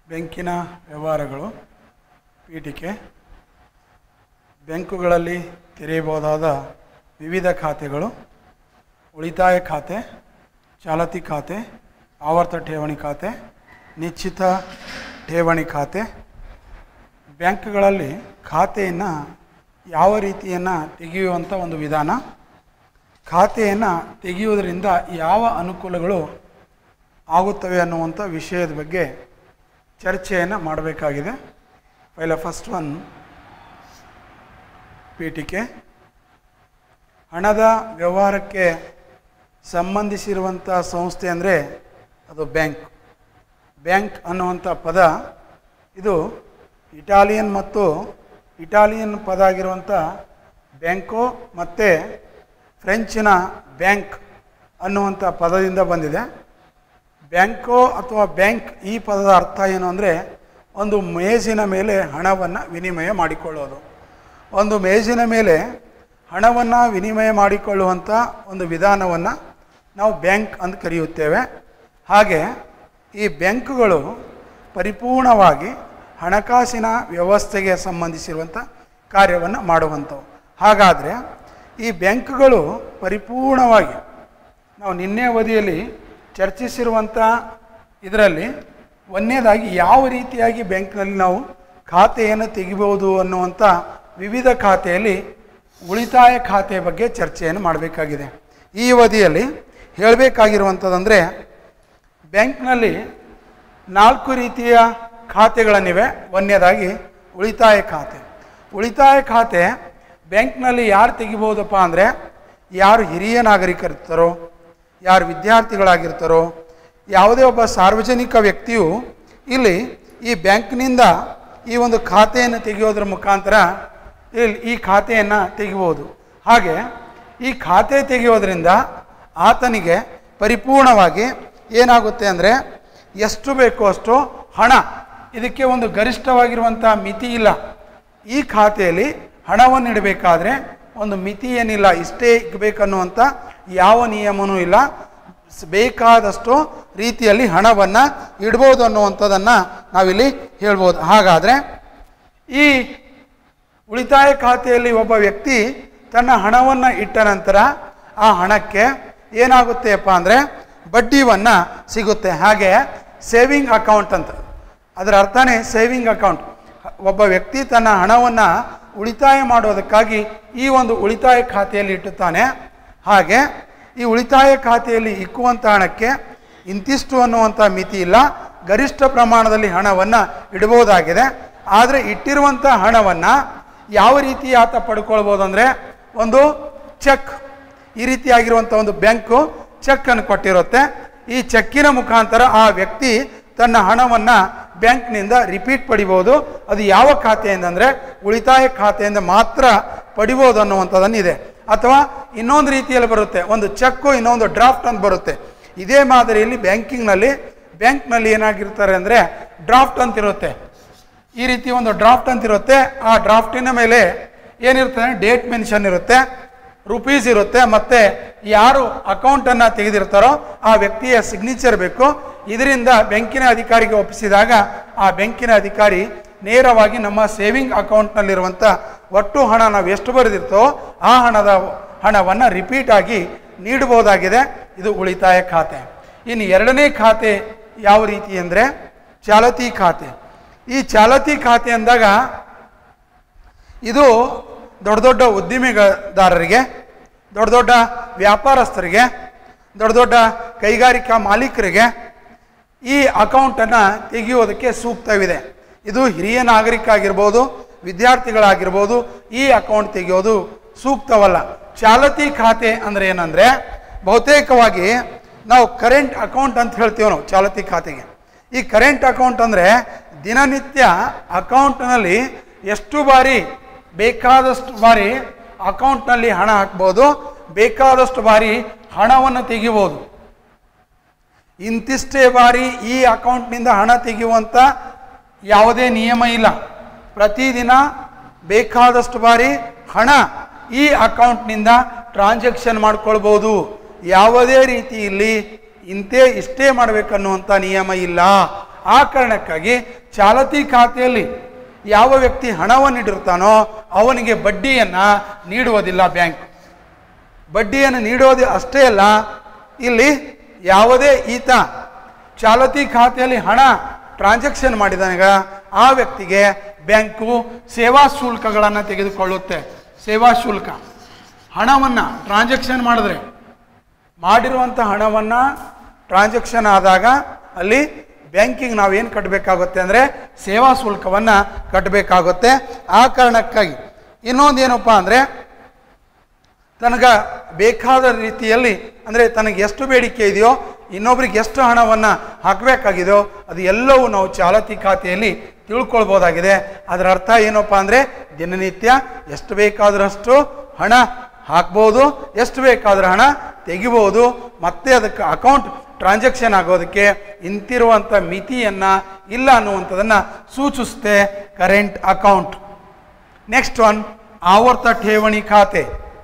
ಬ್ಯಾಂಕಿನ ವ್ಯವಹಾರಗಳು ಪೀಠಿಕೆ ಬ್ಯಾಂಕುಗಳಲ್ಲಿ ತೆರೆಯಬಹುದಾದ ವಿವಿಧ ಖಾತೆಗಳು ಉಳಿತಾಯ ಖಾತೆ ಚಾಲತಿ ಖಾತೆ ಆವರ್ತ ಠೇವಣಿ ಖಾತೆ ನಿಶ್ಚಿತ ಠೇವಣಿ ಖಾತೆ ಬ್ಯಾಂಕ್ಗಳಲ್ಲಿ ಖಾತೆಯನ್ನು ಯಾವ ರೀತಿಯನ್ನು ತೆಗೆಯುವಂಥ ಒಂದು ವಿಧಾನ ಖಾತೆಯನ್ನು ತೆಗೆಯುವುದರಿಂದ ಯಾವ ಅನುಕೂಲಗಳು ಆಗುತ್ತವೆ ಅನ್ನುವಂಥ ವಿಷಯದ ಬಗ್ಗೆ ಚರ್ಚೆಯನ್ನು ಮಾಡಬೇಕಾಗಿದೆ ಪೈಲ ಫಸ್ಟ್ ಒನ್ ಪೀಠಿಕೆ ಹಣದ ವ್ಯವಹಾರಕ್ಕೆ ಸಂಬಂಧಿಸಿರುವಂಥ ಸಂಸ್ಥೆ ಅಂದರೆ ಅದು ಬ್ಯಾಂಕ್ ಬ್ಯಾಂಕ್ ಅನ್ನುವಂಥ ಪದ ಇದು ಇಟಾಲಿಯನ್ ಮತ್ತು ಇಟಾಲಿಯನ್ ಪದ ಆಗಿರುವಂಥ ಬ್ಯಾಂಕೋ ಮತ್ತು ಫ್ರೆಂಚಿನ ಬ್ಯಾಂಕ್ ಅನ್ನುವಂಥ ಪದದಿಂದ ಬಂದಿದೆ ಬ್ಯಾಂಕೋ ಅಥವಾ ಬ್ಯಾಂಕ್ ಈ ಪದದ ಅರ್ಥ ಏನು ಅಂದರೆ ಒಂದು ಮೇಜಿನ ಮೇಲೆ ಹಣವನ್ನು ವಿನಿಮಯ ಮಾಡಿಕೊಳ್ಳೋದು ಒಂದು ಮೇಜಿನ ಮೇಲೆ ಹಣವನ್ನು ವಿನಿಮಯ ಮಾಡಿಕೊಳ್ಳುವಂಥ ಒಂದು ವಿಧಾನವನ್ನು ನಾವು ಬ್ಯಾಂಕ್ ಅಂತ ಕರೆಯುತ್ತೇವೆ ಹಾಗೆ ಈ ಬ್ಯಾಂಕುಗಳು ಪರಿಪೂರ್ಣವಾಗಿ ಹಣಕಾಸಿನ ವ್ಯವಸ್ಥೆಗೆ ಸಂಬಂಧಿಸಿರುವಂಥ ಕಾರ್ಯವನ್ನು ಮಾಡುವಂಥವು ಹಾಗಾದರೆ ಈ ಬ್ಯಾಂಕುಗಳು ಪರಿಪೂರ್ಣವಾಗಿ ನಾವು ನಿನ್ನೆ ಅವಧಿಯಲ್ಲಿ ಚರ್ಚಿಸಿರುವಂಥ ಇದರಲ್ಲಿ ಒಂದನೇದಾಗಿ ಯಾವ ರೀತಿಯಾಗಿ ಬ್ಯಾಂಕ್ನಲ್ಲಿ ನಾವು ಖಾತೆಯನ್ನು ತೆಗಿಬೋದು ಅನ್ನುವಂಥ ವಿವಿಧ ಖಾತೆಯಲ್ಲಿ ಉಳಿತಾಯ ಖಾತೆಯ ಬಗ್ಗೆ ಚರ್ಚೆಯನ್ನು ಮಾಡಬೇಕಾಗಿದೆ ಈ ಅವಧಿಯಲ್ಲಿ ಹೇಳಬೇಕಾಗಿರುವಂಥದ್ದಂದರೆ ಬ್ಯಾಂಕ್ನಲ್ಲಿ ನಾಲ್ಕು ರೀತಿಯ ಖಾತೆಗಳನ್ನಿವೆ ಒಂದನೇದಾಗಿ ಉಳಿತಾಯ ಖಾತೆ ಉಳಿತಾಯ ಖಾತೆ ಬ್ಯಾಂಕ್ನಲ್ಲಿ ಯಾರು ತೆಗಿಬೋದಪ್ಪ ಅಂದರೆ ಯಾರು ಹಿರಿಯ ನಾಗರಿಕರಿರ್ತಾರೋ ಯಾರು ವಿದ್ಯಾರ್ಥಿಗಳಾಗಿರ್ತಾರೋ ಯಾವುದೇ ಒಬ್ಬ ಸಾರ್ವಜನಿಕ ವ್ಯಕ್ತಿಯು ಇಲ್ಲಿ ಈ ಬ್ಯಾಂಕ್ನಿಂದ ಈ ಒಂದು ಖಾತೆಯನ್ನು ತೆಗೆಯೋದ್ರ ಮುಖಾಂತರ ಇಲ್ಲಿ ಈ ಖಾತೆಯನ್ನು ತೆಗಿಬೋದು ಹಾಗೆ ಈ ಖಾತೆ ತೆಗೆಯೋದ್ರಿಂದ ಆತನಿಗೆ ಪರಿಪೂರ್ಣವಾಗಿ ಏನಾಗುತ್ತೆ ಅಂದರೆ ಎಷ್ಟು ಬೇಕೋ ಅಷ್ಟು ಹಣ ಇದಕ್ಕೆ ಒಂದು ಗರಿಷ್ಠವಾಗಿರುವಂಥ ಮಿತಿ ಇಲ್ಲ ಈ ಖಾತೆಯಲ್ಲಿ ಹಣವನ್ನು ಇಡಬೇಕಾದ್ರೆ ಒಂದು ಮಿತಿ ಏನಿಲ್ಲ ಇಷ್ಟೇ ಇಡಬೇಕನ್ನುವಂಥ ಯಾವ ನಿಯಮನೂ ಇಲ್ಲ ಸ್- ಬೇಕಾದಷ್ಟು ರೀತಿಯಲ್ಲಿ ಹಣವನ್ನು ಇಡ್ಬೋದು ಅನ್ನುವಂಥದ್ದನ್ನು ನಾವಿಲ್ಲಿ ಹೇಳ್ಬೋದು ಹಾಗಾದರೆ ಈ ಉಳಿತಾಯ ಖಾತೆಯಲ್ಲಿ ಒಬ್ಬ ವ್ಯಕ್ತಿ ತನ್ನ ಹಣವನ್ನು ಇಟ್ಟ ನಂತರ ಆ ಹಣಕ್ಕೆ ಏನಾಗುತ್ತೆಪ್ಪ ಅಂದರೆ ಬಡ್ಡಿವನ್ನು ಸಿಗುತ್ತೆ ಹಾಗೆ ಸೇವಿಂಗ್ ಅಕೌಂಟ್ ಅಂತ ಅದರ ಅರ್ಥನೇ ಸೇವಿಂಗ್ ಅಕೌಂಟ್ ಒಬ್ಬ ವ್ಯಕ್ತಿ ತನ್ನ ಹಣವನ್ನು ಉಳಿತಾಯ ಮಾಡೋದಕ್ಕಾಗಿ ಈ ಒಂದು ಉಳಿತಾಯ ಖಾತೆಯಲ್ಲಿ ಇಟ್ಟುತ್ತಾನೆ ಹಾಗೆ ಈ ಉಳಿತಾಯ ಖಾತೆಯಲ್ಲಿ ಇಕ್ಕುವಂಥ ಹಣಕ್ಕೆ ಇಂತಿಷ್ಟು ಅನ್ನುವಂಥ ಮಿತಿ ಇಲ್ಲ ಗರಿಷ್ಠ ಪ್ರಮಾಣದಲ್ಲಿ ಹಣವನ್ನು ಇಡಬಹುದಾಗಿದೆ ಆದರೆ ಇಟ್ಟಿರುವಂಥ ಹಣವನ್ನು ಯಾವ ರೀತಿ ಆತ ಪಡ್ಕೊಳ್ಬೋದು ಅಂದರೆ ಒಂದು ಚೆಕ್ ಈ ರೀತಿಯಾಗಿರುವಂಥ ಒಂದು ಬ್ಯಾಂಕು ಚೆಕ್ಕನ್ನು ಕೊಟ್ಟಿರುತ್ತೆ ಈ ಚೆಕ್ಕಿನ ಮುಖಾಂತರ ಆ ವ್ಯಕ್ತಿ ತನ್ನ ಹಣವನ್ನು ಬ್ಯಾಂಕ್ನಿಂದ ರಿಪೀಟ್ ಪಡಿಬೋದು ಅದು ಯಾವ ಖಾತೆಯಿಂದ ಅಂದರೆ ಉಳಿತಾಯ ಖಾತೆಯಿಂದ ಮಾತ್ರ ಪಡಿಬೋದು ಅನ್ನುವಂಥದ್ದನ್ನು ಇದೆ ಅಥವಾ ಇನ್ನೊಂದು ರೀತಿಯಲ್ಲಿ ಬರುತ್ತೆ ಒಂದು ಚೆಕ್ಕು ಇನ್ನೊಂದು ಡ್ರಾಫ್ಟ್ ಅಂತ ಬರುತ್ತೆ ಇದೇ ಮಾದರಿಯಲ್ಲಿ ಬ್ಯಾಂಕಿಂಗ್ನಲ್ಲಿ ಬ್ಯಾಂಕ್ನಲ್ಲಿ ಏನಾಗಿರ್ತಾರೆ ಅಂದರೆ ಡ್ರಾಫ್ಟ್ ಅಂತ ಇರುತ್ತೆ ಈ ರೀತಿ ಒಂದು ಡ್ರಾಫ್ಟ್ ಅಂತ ಇರುತ್ತೆ ಆ ಡ್ರಾಫ್ಟಿನ ಮೇಲೆ ಏನಿರುತ್ತೆ ಡೇಟ್ ಮೆನ್ಷನ್ ಇರುತ್ತೆ ರುಪೀಸ್ ಇರುತ್ತೆ ಮತ್ತು ಯಾರು ಅಕೌಂಟನ್ನು ತೆಗೆದಿರ್ತಾರೋ ಆ ವ್ಯಕ್ತಿಯ ಸಿಗ್ನೇಚರ್ ಬೇಕು ಇದರಿಂದ ಬ್ಯಾಂಕಿನ ಅಧಿಕಾರಿಗೆ ಒಪ್ಪಿಸಿದಾಗ ಆ ಬ್ಯಾಂಕಿನ ಅಧಿಕಾರಿ ನೇರವಾಗಿ ನಮ್ಮ ಸೇವಿಂಗ್ ಅಕೌಂಟ್ನಲ್ಲಿರುವಂಥ ಒಟ್ಟು ಹಣ ನಾವು ಎಷ್ಟು ಬರೆದಿರ್ತೋ ಆ ಹಣದ ಹಣವನ್ನು ರಿಪೀಟ್ ಆಗಿ ನೀಡಬಹುದಾಗಿದೆ ಇದು ಉಳಿತಾಯ ಖಾತೆ ಇನ್ನು ಎರಡನೇ ಖಾತೆ ಯಾವ ರೀತಿ ಅಂದರೆ ಚಾಲತಿ ಖಾತೆ ಈ ಚಾಲತಿ ಖಾತೆ ಅಂದಾಗ ಇದು ದೊಡ್ಡ ದೊಡ್ಡ ಉದ್ದಿಮೆದಾರರಿಗೆ ದೊಡ್ಡ ದೊಡ್ಡ ವ್ಯಾಪಾರಸ್ಥರಿಗೆ ದೊಡ್ಡ ದೊಡ್ಡ ಕೈಗಾರಿಕಾ ಮಾಲೀಕರಿಗೆ ಈ ಅಕೌಂಟನ್ನು ತೆಗೆಯೋದಕ್ಕೆ ಸೂಕ್ತವಿದೆ ಇದು ಹಿರಿಯ ನಾಗರಿಕ ಆಗಿರ್ಬೋದು ವಿದ್ಯಾರ್ಥಿಗಳಾಗಿರ್ಬೋದು ಈ ಅಕೌಂಟ್ ತೆಗೆಯೋದು ಸೂಕ್ತವಲ್ಲ ಚಾಲತಿ ಖಾತೆ ಅಂದರೆ ಏನಂದರೆ ಬಹುತೇಕವಾಗಿ ನಾವು ಕರೆಂಟ್ ಅಕೌಂಟ್ ಅಂತ ಹೇಳ್ತೀವಿ ನಾವು ಚಾಲತಿ ಖಾತೆಗೆ ಈ ಕರೆಂಟ್ ಅಕೌಂಟ್ ಅಂದರೆ ದಿನನಿತ್ಯ ಅಕೌಂಟ್ನಲ್ಲಿ ಎಷ್ಟು ಬಾರಿ ಬೇಕಾದಷ್ಟು ಬಾರಿ ಅಕೌಂಟ್ನಲ್ಲಿ ಹಣ ಹಾಕ್ಬೋದು ಬೇಕಾದಷ್ಟು ಬಾರಿ ಹಣವನ್ನು ತೆಗಿಬೋದು ಇಂತಿಷ್ಟೇ ಬಾರಿ ಈ ಅಕೌಂಟ್ನಿಂದ ಹಣ ತೆಗೆಯುವಂಥ ಯಾವುದೇ ನಿಯಮ ಇಲ್ಲ ಪ್ರತಿದಿನ ಬೇಕಾದಷ್ಟು ಬಾರಿ ಹಣ ಈ ಅಕೌಂಟ್ನಿಂದ ಟ್ರಾನ್ಸಾಕ್ಷನ್ ಮಾಡ್ಕೊಳ್ಬೋದು ಯಾವುದೇ ರೀತಿಯಲ್ಲಿ ಇಂತೆ ಇಷ್ಟೇ ಮಾಡಬೇಕನ್ನುವಂಥ ನಿಯಮ ಇಲ್ಲ ಆ ಕಾರಣಕ್ಕಾಗಿ ಚಾಲತಿ ಖಾತೆಯಲ್ಲಿ ಯಾವ ವ್ಯಕ್ತಿ ಹಣವನ್ನು ಇಟ್ಟಿರ್ತಾನೋ ಅವನಿಗೆ ಬಡ್ಡಿಯನ್ನು ನೀಡುವುದಿಲ್ಲ ಬ್ಯಾಂಕ್ ಬಡ್ಡಿಯನ್ನು ನೀಡೋದು ಅಷ್ಟೇ ಅಲ್ಲ ಇಲ್ಲಿ ಯಾವುದೇ ಈತ ಚಾಲತಿ ಖಾತೆಯಲ್ಲಿ ಹಣ ಟ್ರಾನ್ಸಾಕ್ಷನ್ ಮಾಡಿದಾಗ ಆ ವ್ಯಕ್ತಿಗೆ ಬ್ಯಾಂಕು ಸೇವಾ ಶುಲ್ಕಗಳನ್ನು ತೆಗೆದುಕೊಳ್ಳುತ್ತೆ ಸೇವಾ ಶುಲ್ಕ ಹಣವನ್ನು ಟ್ರಾನ್ಸಾಕ್ಷನ್ ಮಾಡಿದ್ರೆ ಮಾಡಿರುವಂಥ ಹಣವನ್ನು ಟ್ರಾನ್ಸಾಕ್ಷನ್ ಆದಾಗ ಅಲ್ಲಿ ಬ್ಯಾಂಕಿಗೆ ನಾವೇನು ಕಟ್ಟಬೇಕಾಗುತ್ತೆ ಅಂದರೆ ಸೇವಾ ಶುಲ್ಕವನ್ನು ಕಟ್ಟಬೇಕಾಗುತ್ತೆ ಆ ಕಾರಣಕ್ಕಾಗಿ ಇನ್ನೊಂದು ಏನಪ್ಪ ಅಂದರೆ ತನಗೆ ಬೇಕಾದ ರೀತಿಯಲ್ಲಿ ಅಂದರೆ ತನಗೆ ಎಷ್ಟು ಬೇಡಿಕೆ ಇದೆಯೋ ಇನ್ನೊಬ್ರಿಗೆ ಎಷ್ಟು ಹಣವನ್ನು ಹಾಕಬೇಕಾಗಿದೆಯೋ ಅದು ಎಲ್ಲವೂ ನಾವು ಚಾಲತಿ ಖಾತೆಯಲ್ಲಿ ತಿಳ್ಕೊಳ್ಬೋದಾಗಿದೆ ಅದರ ಅರ್ಥ ಏನಪ್ಪ ಅಂದರೆ ದಿನನಿತ್ಯ ಎಷ್ಟು ಬೇಕಾದರಷ್ಟು ಹಣ ಹಾಕ್ಬೋದು ಎಷ್ಟು ಬೇಕಾದ್ರೆ ಹಣ ತೆಗಿಬೋದು ಮತ್ತೆ ಅದಕ್ಕೆ ಅಕೌಂಟ್ ಟ್ರಾನ್ಸಾಕ್ಷನ್ ಆಗೋದಕ್ಕೆ ಇಂತಿರುವಂಥ ಮಿತಿಯನ್ನು ಇಲ್ಲ ಅನ್ನುವಂಥದ್ದನ್ನು ಸೂಚಿಸುತ್ತೆ ಕರೆಂಟ್ ಅಕೌಂಟ್ ನೆಕ್ಸ್ಟ್ ಒನ್ ಆವರ್ತ ಠೇವಣಿ ಖಾತೆ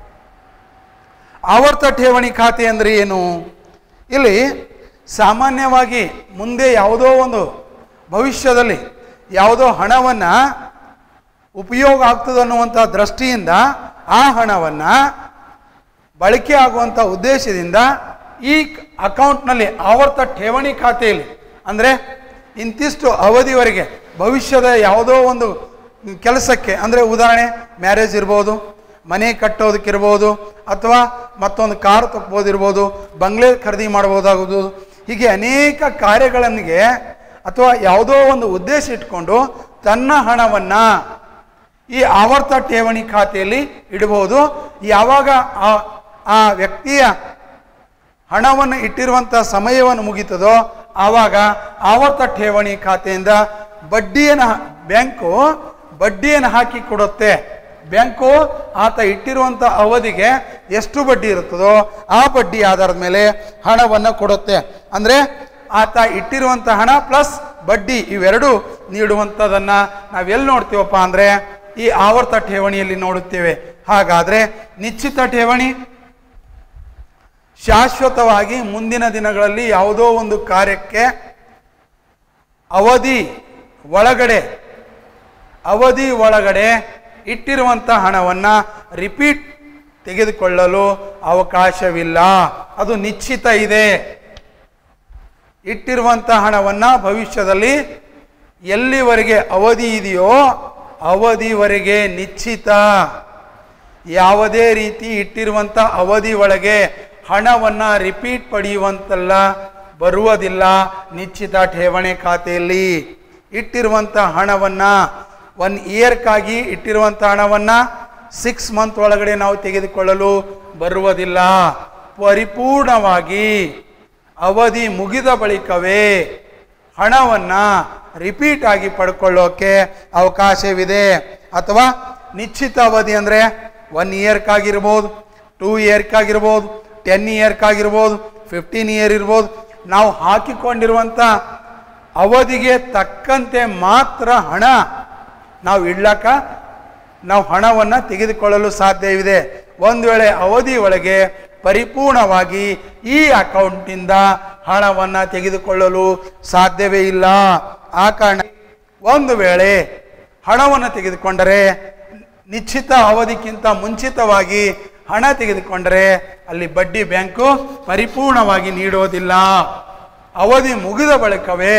ಆವರ್ತ ಠೇವಣಿ ಖಾತೆ ಅಂದರೆ ಏನು ಇಲ್ಲಿ ಸಾಮಾನ್ಯವಾಗಿ ಮುಂದೆ ಯಾವುದೋ ಒಂದು ಭವಿಷ್ಯದಲ್ಲಿ ಯಾವುದೋ ಹಣವನ್ನು ಉಪಯೋಗ ಆಗ್ತದೆ ಅನ್ನುವಂಥ ದೃಷ್ಟಿಯಿಂದ ಆ ಹಣವನ್ನು ಬಳಕೆ ಆಗುವಂಥ ಉದ್ದೇಶದಿಂದ ಈ ಅಕೌಂಟ್ನಲ್ಲಿ ಆವರ್ತ ಠೇವಣಿ ಖಾತೆಯಲ್ಲಿ ಅಂದರೆ ಇಂತಿಷ್ಟು ಅವಧಿವರೆಗೆ ಭವಿಷ್ಯದ ಯಾವುದೋ ಒಂದು ಕೆಲಸಕ್ಕೆ ಅಂದರೆ ಉದಾಹರಣೆ ಮ್ಯಾರೇಜ್ ಇರ್ಬೋದು ಮನೆ ಕಟ್ಟೋದಕ್ಕಿರ್ಬೋದು ಅಥವಾ ಮತ್ತೊಂದು ಕಾರ್ ತಕ್ಬೋದಿರ್ಬೋದು ಬಂಗ್ಲೆ ಖರೀದಿ ಮಾಡ್ಬೋದಾಗೋದು ಹೀಗೆ ಅನೇಕ ಕಾರ್ಯಗಳನ್ನಿಗೆ ಅಥವಾ ಯಾವುದೋ ಒಂದು ಉದ್ದೇಶ ಇಟ್ಕೊಂಡು ತನ್ನ ಹಣವನ್ನು ಈ ಆವರ್ತ ಠೇವಣಿ ಖಾತೆಯಲ್ಲಿ ಇಡಬಹುದು ಯಾವಾಗ ಆ ಆ ವ್ಯಕ್ತಿಯ ಹಣವನ್ನು ಇಟ್ಟಿರುವಂಥ ಸಮಯವನ್ನು ಮುಗೀತದೋ ಆವಾಗ ಆವರ್ತ ಠೇವಣಿ ಖಾತೆಯಿಂದ ಬಡ್ಡಿಯನ್ನು ಹಾ- ಬ್ಯಾಂಕು ಬಡ್ಡಿಯನ್ನು ಹಾಕಿ ಕೊಡುತ್ತೆ ಬ್ಯಾಂಕು ಆತ ಇಟ್ಟಿರುವಂಥ ಅವಧಿಗೆ ಎಷ್ಟು ಬಡ್ಡಿ ಇರುತ್ತದೋ ಆ ಬಡ್ಡಿ ಆಧಾರದ ಮೇಲೆ ಹಣವನ್ನು ಕೊಡುತ್ತೆ ಅಂದರೆ ಆತ ಇಟ್ಟಿರುವಂಥ ಹಣ ಪ್ಲಸ್ ಬಡ್ಡಿ ಇವೆರಡು ನೀಡುವಂಥದ್ದನ್ನು ನಾವೆಲ್ಲಿ ನೋಡ್ತೀವಪ್ಪ ಅಂದರೆ ಈ ಆವರ್ತ ಠೇವಣಿಯಲ್ಲಿ ನೋಡುತ್ತೇವೆ ಹಾಗಾದರೆ ನಿಶ್ಚಿತ ಠೇವಣಿ ಶಾಶ್ವತವಾಗಿ ಮುಂದಿನ ದಿನಗಳಲ್ಲಿ ಯಾವುದೋ ಒಂದು ಕಾರ್ಯಕ್ಕೆ ಅವಧಿ ಒಳಗಡೆ ಅವಧಿ ಒಳಗಡೆ ಇಟ್ಟಿರುವಂಥ ಹಣವನ್ನು ರಿಪೀಟ್ ತೆಗೆದುಕೊಳ್ಳಲು ಅವಕಾಶವಿಲ್ಲ ಅದು ನಿಶ್ಚಿತ ಇದೆ ಇಟ್ಟಿರುವಂಥ ಹಣವನ್ನು ಭವಿಷ್ಯದಲ್ಲಿ ಎಲ್ಲಿವರೆಗೆ ಅವಧಿ ಇದೆಯೋ ಅವಧಿವರೆಗೆ ನಿಶ್ಚಿತ ಯಾವುದೇ ರೀತಿ ಇಟ್ಟಿರುವಂಥ ಅವಧಿ ಒಳಗೆ ಹಣವನ್ನು ರಿಪೀಟ್ ಪಡೆಯುವಂತಲ್ಲ ಬರುವುದಿಲ್ಲ ನಿಶ್ಚಿತ ಠೇವಣಿ ಖಾತೆಯಲ್ಲಿ ಇಟ್ಟಿರುವಂಥ ಹಣವನ್ನು ಒನ್ ಇಯರ್ಕ್ಕಾಗಿ ಇಟ್ಟಿರುವಂಥ ಹಣವನ್ನು ಸಿಕ್ಸ್ ಮಂತ್ ಒಳಗಡೆ ನಾವು ತೆಗೆದುಕೊಳ್ಳಲು ಬರುವುದಿಲ್ಲ ಪರಿಪೂರ್ಣವಾಗಿ ಅವಧಿ ಮುಗಿದ ಬಳಿಕವೇ ಹಣವನ್ನು ರಿಪೀಟ್ ಆಗಿ ಪಡ್ಕೊಳ್ಳೋಕೆ ಅವಕಾಶವಿದೆ ಅಥವಾ ನಿಶ್ಚಿತ ಅವಧಿ ಅಂದರೆ ಒನ್ ಇಯರ್ಕ್ಕಾಗಿರ್ಬೋದು ಟೂ ಇಯರ್ಕ್ಕಾಗಿರ್ಬೋದು ಟೆನ್ ಇಯರ್ಕ್ಕಾಗಿರ್ಬೋದು ಫಿಫ್ಟೀನ್ ಇಯರ್ ಇರ್ಬೋದು ನಾವು ಹಾಕಿಕೊಂಡಿರುವಂಥ ಅವಧಿಗೆ ತಕ್ಕಂತೆ ಮಾತ್ರ ಹಣ ನಾವು ಇಡ್ಲಕ್ಕ ನಾವು ಹಣವನ್ನು ತೆಗೆದುಕೊಳ್ಳಲು ಸಾಧ್ಯವಿದೆ ಒಂದು ವೇಳೆ ಅವಧಿ ಒಳಗೆ ಪರಿಪೂರ್ಣವಾಗಿ ಈ ಅಕೌಂಟ್ನಿಂದ ಹಣವನ್ನು ತೆಗೆದುಕೊಳ್ಳಲು ಸಾಧ್ಯವೇ ಇಲ್ಲ ಆ ಕಾರಣ ಒಂದು ವೇಳೆ ಹಣವನ್ನು ತೆಗೆದುಕೊಂಡರೆ ನಿಶ್ಚಿತ ಅವಧಿಗಿಂತ ಮುಂಚಿತವಾಗಿ ಹಣ ತೆಗೆದುಕೊಂಡರೆ ಅಲ್ಲಿ ಬಡ್ಡಿ ಬ್ಯಾಂಕು ಪರಿಪೂರ್ಣವಾಗಿ ನೀಡೋದಿಲ್ಲ ಅವಧಿ ಮುಗಿದ ಬಳಿಕವೇ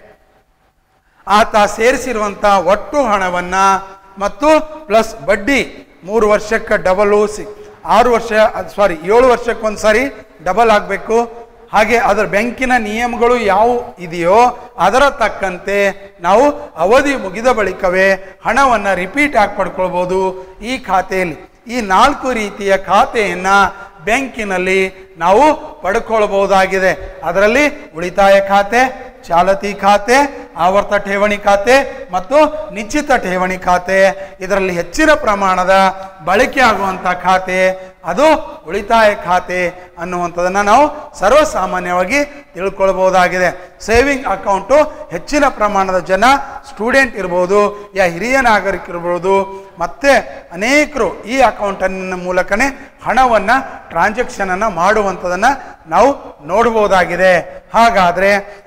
ಆತ ಸೇರಿಸಿರುವಂಥ ಒಟ್ಟು ಹಣವನ್ನು ಮತ್ತು ಪ್ಲಸ್ ಬಡ್ಡಿ ಮೂರು ವರ್ಷಕ್ಕೆ ಡಬಲು ಸಿ ಆರು ವರ್ಷ ಸಾರಿ ಏಳು ವರ್ಷಕ್ಕೊಂದು ಸಾರಿ ಡಬಲ್ ಆಗಬೇಕು ಹಾಗೆ ಅದರ ಬ್ಯಾಂಕಿನ ನಿಯಮಗಳು ಯಾವ ಇದೆಯೋ ಅದರ ತಕ್ಕಂತೆ ನಾವು ಅವಧಿ ಮುಗಿದ ಬಳಿಕವೇ ಹಣವನ್ನು ರಿಪೀಟ್ ಆಗಿ ಪಡ್ಕೊಳ್ಬೋದು ಈ ಖಾತೆಯಲ್ಲಿ ಈ ನಾಲ್ಕು ರೀತಿಯ ಖಾತೆಯನ್ನು ಬ್ಯಾಂಕಿನಲ್ಲಿ ನಾವು ಪಡ್ಕೊಳ್ಬಹುದಾಗಿದೆ ಅದರಲ್ಲಿ ಉಳಿತಾಯ ಖಾತೆ ಚಾಲತಿ ಖಾತೆ ಆವರ್ತ ಠೇವಣಿ ಖಾತೆ ಮತ್ತು ನಿಶ್ಚಿತ ಠೇವಣಿ ಖಾತೆ ಇದರಲ್ಲಿ ಹೆಚ್ಚಿನ ಪ್ರಮಾಣದ ಬಳಕೆ ಆಗುವಂಥ ಖಾತೆ ಅದು ಉಳಿತಾಯ ಖಾತೆ ಅನ್ನುವಂಥದ್ದನ್ನು ನಾವು ಸರ್ವಸಾಮಾನ್ಯವಾಗಿ ತಿಳ್ಕೊಳ್ಬಹುದಾಗಿದೆ ಸೇವಿಂಗ್ ಅಕೌಂಟು ಹೆಚ್ಚಿನ ಪ್ರಮಾಣದ ಜನ ಸ್ಟೂಡೆಂಟ್ ಇರ್ಬೋದು ಯಾ ಹಿರಿಯ ನಾಗರಿಕರಿರ್ಬೋದು ಮತ್ತು ಅನೇಕರು ಈ ಅಕೌಂಟನ್ನ ಮೂಲಕನೇ ಹಣವನ್ನು ಟ್ರಾನ್ಸಾಕ್ಷನನ್ನು ಮಾಡುವಂಥದ್ದನ್ನು ನಾವು ನೋಡ್ಬೋದಾಗಿದೆ ಹಾಗಾದರೆ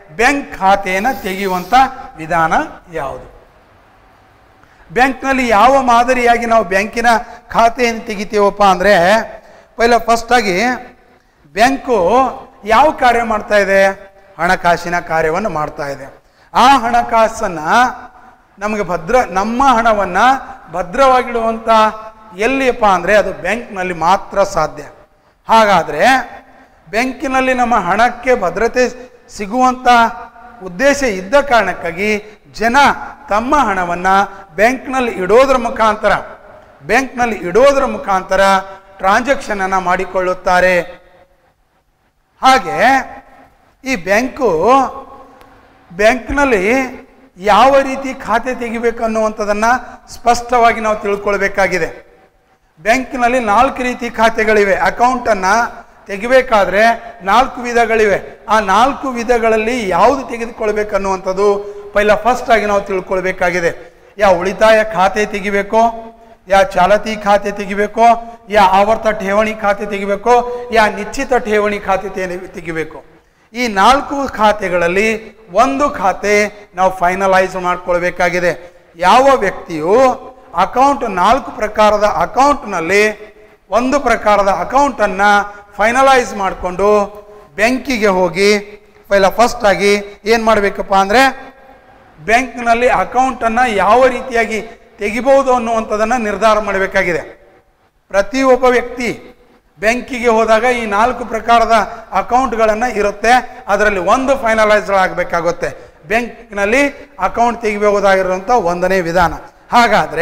ಬ್ಯಾಂಕ್ ಖಾತೆಯನ್ನು ತೆಗೆಯುವಂಥ ವಿಧಾನ ಯಾವುದು ಬ್ಯಾಂಕ್ನಲ್ಲಿ ಯಾವ ಮಾದರಿಯಾಗಿ ನಾವು ಬ್ಯಾಂಕಿನ ಖಾತೆಯನ್ನು ತೆಗಿತೀವಪ್ಪ ಅಂದರೆ ಪೈಲ ಫಸ್ಟಾಗಿ ಬ್ಯಾಂಕು ಯಾವ ಕಾರ್ಯ ಮಾಡ್ತಾ ಇದೆ ಹಣಕಾಸಿನ ಕಾರ್ಯವನ್ನು ಮಾಡ್ತಾ ಇದೆ ಆ ಹಣಕಾಸನ್ನು ನಮಗೆ ಭದ್ರ ನಮ್ಮ ಹಣವನ್ನು ಭದ್ರವಾಗಿಡುವಂಥ ಎಲ್ಲಿಯಪ್ಪ ಅಂದರೆ ಅದು ಬ್ಯಾಂಕ್ನಲ್ಲಿ ಮಾತ್ರ ಸಾಧ್ಯ ಹಾಗಾದರೆ ಬ್ಯಾಂಕಿನಲ್ಲಿ ನಮ್ಮ ಹಣಕ್ಕೆ ಭದ್ರತೆ ಸಿಗುವಂಥ ಉದ್ದೇಶ ಇದ್ದ ಕಾರಣಕ್ಕಾಗಿ ಜನ ತಮ್ಮ ಹಣವನ್ನು ಬ್ಯಾಂಕ್ನಲ್ಲಿ ಇಡೋದ್ರ ಮುಖಾಂತರ ಬ್ಯಾಂಕ್ನಲ್ಲಿ ಇಡೋದ್ರ ಮುಖಾಂತರ ಟ್ರಾನ್ಸಾಕ್ಷನನ್ನು ಮಾಡಿಕೊಳ್ಳುತ್ತಾರೆ ಹಾಗೆ ಈ ಬ್ಯಾಂಕು ಬ್ಯಾಂಕ್ನಲ್ಲಿ ಯಾವ ರೀತಿ ಖಾತೆ ತೆಗಿಬೇಕು ಅನ್ನುವಂಥದ್ದನ್ನು ಸ್ಪಷ್ಟವಾಗಿ ನಾವು ತಿಳ್ಕೊಳ್ಬೇಕಾಗಿದೆ ಬ್ಯಾಂಕಿನಲ್ಲಿ ನಾಲ್ಕು ರೀತಿ ಖಾತೆಗಳಿವೆ ಅಕೌಂಟನ್ನು ತೆಗಿಬೇಕಾದ್ರೆ ನಾಲ್ಕು ವಿಧಗಳಿವೆ ಆ ನಾಲ್ಕು ವಿಧಗಳಲ್ಲಿ ಯಾವುದು ತೆಗೆದುಕೊಳ್ಬೇಕು ಅನ್ನುವಂಥದ್ದು ಪೈಲ ಫಸ್ಟ್ ಆಗಿ ನಾವು ತಿಳ್ಕೊಳ್ಬೇಕಾಗಿದೆ ಯಾ ಉಳಿತಾಯ ಖಾತೆ ತೆಗಿಬೇಕೋ ಯಾ ಚಾಲತಿ ಖಾತೆ ತೆಗಿಬೇಕೋ ಯಾ ಆವರ್ತ ಠೇವಣಿ ಖಾತೆ ತೆಗಿಬೇಕೋ ಯಾ ನಿಶ್ಚಿತ ಠೇವಣಿ ಖಾತೆ ತೆಗಿ- ತೆಗಿಬೇಕು ಈ ನಾಲ್ಕು ಖಾತೆಗಳಲ್ಲಿ ಒಂದು ಖಾತೆ ನಾವು ಫೈನಲೈಸ್ ಮಾಡ್ಕೊಳ್ಬೇಕಾಗಿದೆ ಯಾವ ವ್ಯಕ್ತಿಯು ಅಕೌಂಟ್ ನಾಲ್ಕು ಪ್ರಕಾರದ ಅಕೌಂಟ್ನಲ್ಲಿ ಒಂದು ಪ್ರಕಾರದ ಅಕೌಂಟನ್ನು ಫೈನಲೈಸ್ ಮಾಡಿಕೊಂಡು ಬ್ಯಾಂಕಿಗೆ ಹೋಗಿ ಪೈಲ ಫಸ್ಟ್ ಆಗಿ ಏನು ಮಾಡಬೇಕಪ್ಪ ಅಂದರೆ ಬ್ಯಾಂಕ್ನಲ್ಲಿ ಅಕೌಂಟನ್ನು ಯಾವ ರೀತಿಯಾಗಿ ತೆಗಿಬಹುದು ಅನ್ನುವಂಥದ್ದನ್ನು ನಿರ್ಧಾರ ಮಾಡಬೇಕಾಗಿದೆ ಪ್ರತಿಯೊಬ್ಬ ವ್ಯಕ್ತಿ ಬ್ಯಾಂಕಿಗೆ ಹೋದಾಗ ಈ ನಾಲ್ಕು ಪ್ರಕಾರದ ಅಕೌಂಟ್ಗಳನ್ನು ಇರುತ್ತೆ ಅದರಲ್ಲಿ ಒಂದು ಫೈನಲೈಸ್ ಆಗಬೇಕಾಗುತ್ತೆ ಬ್ಯಾಂಕ್ನಲ್ಲಿ ಅಕೌಂಟ್ ತೆಗಿಬಹುದಾಗಿರುವಂಥ ಒಂದನೇ ವಿಧಾನ ಹಾಗಾದರೆ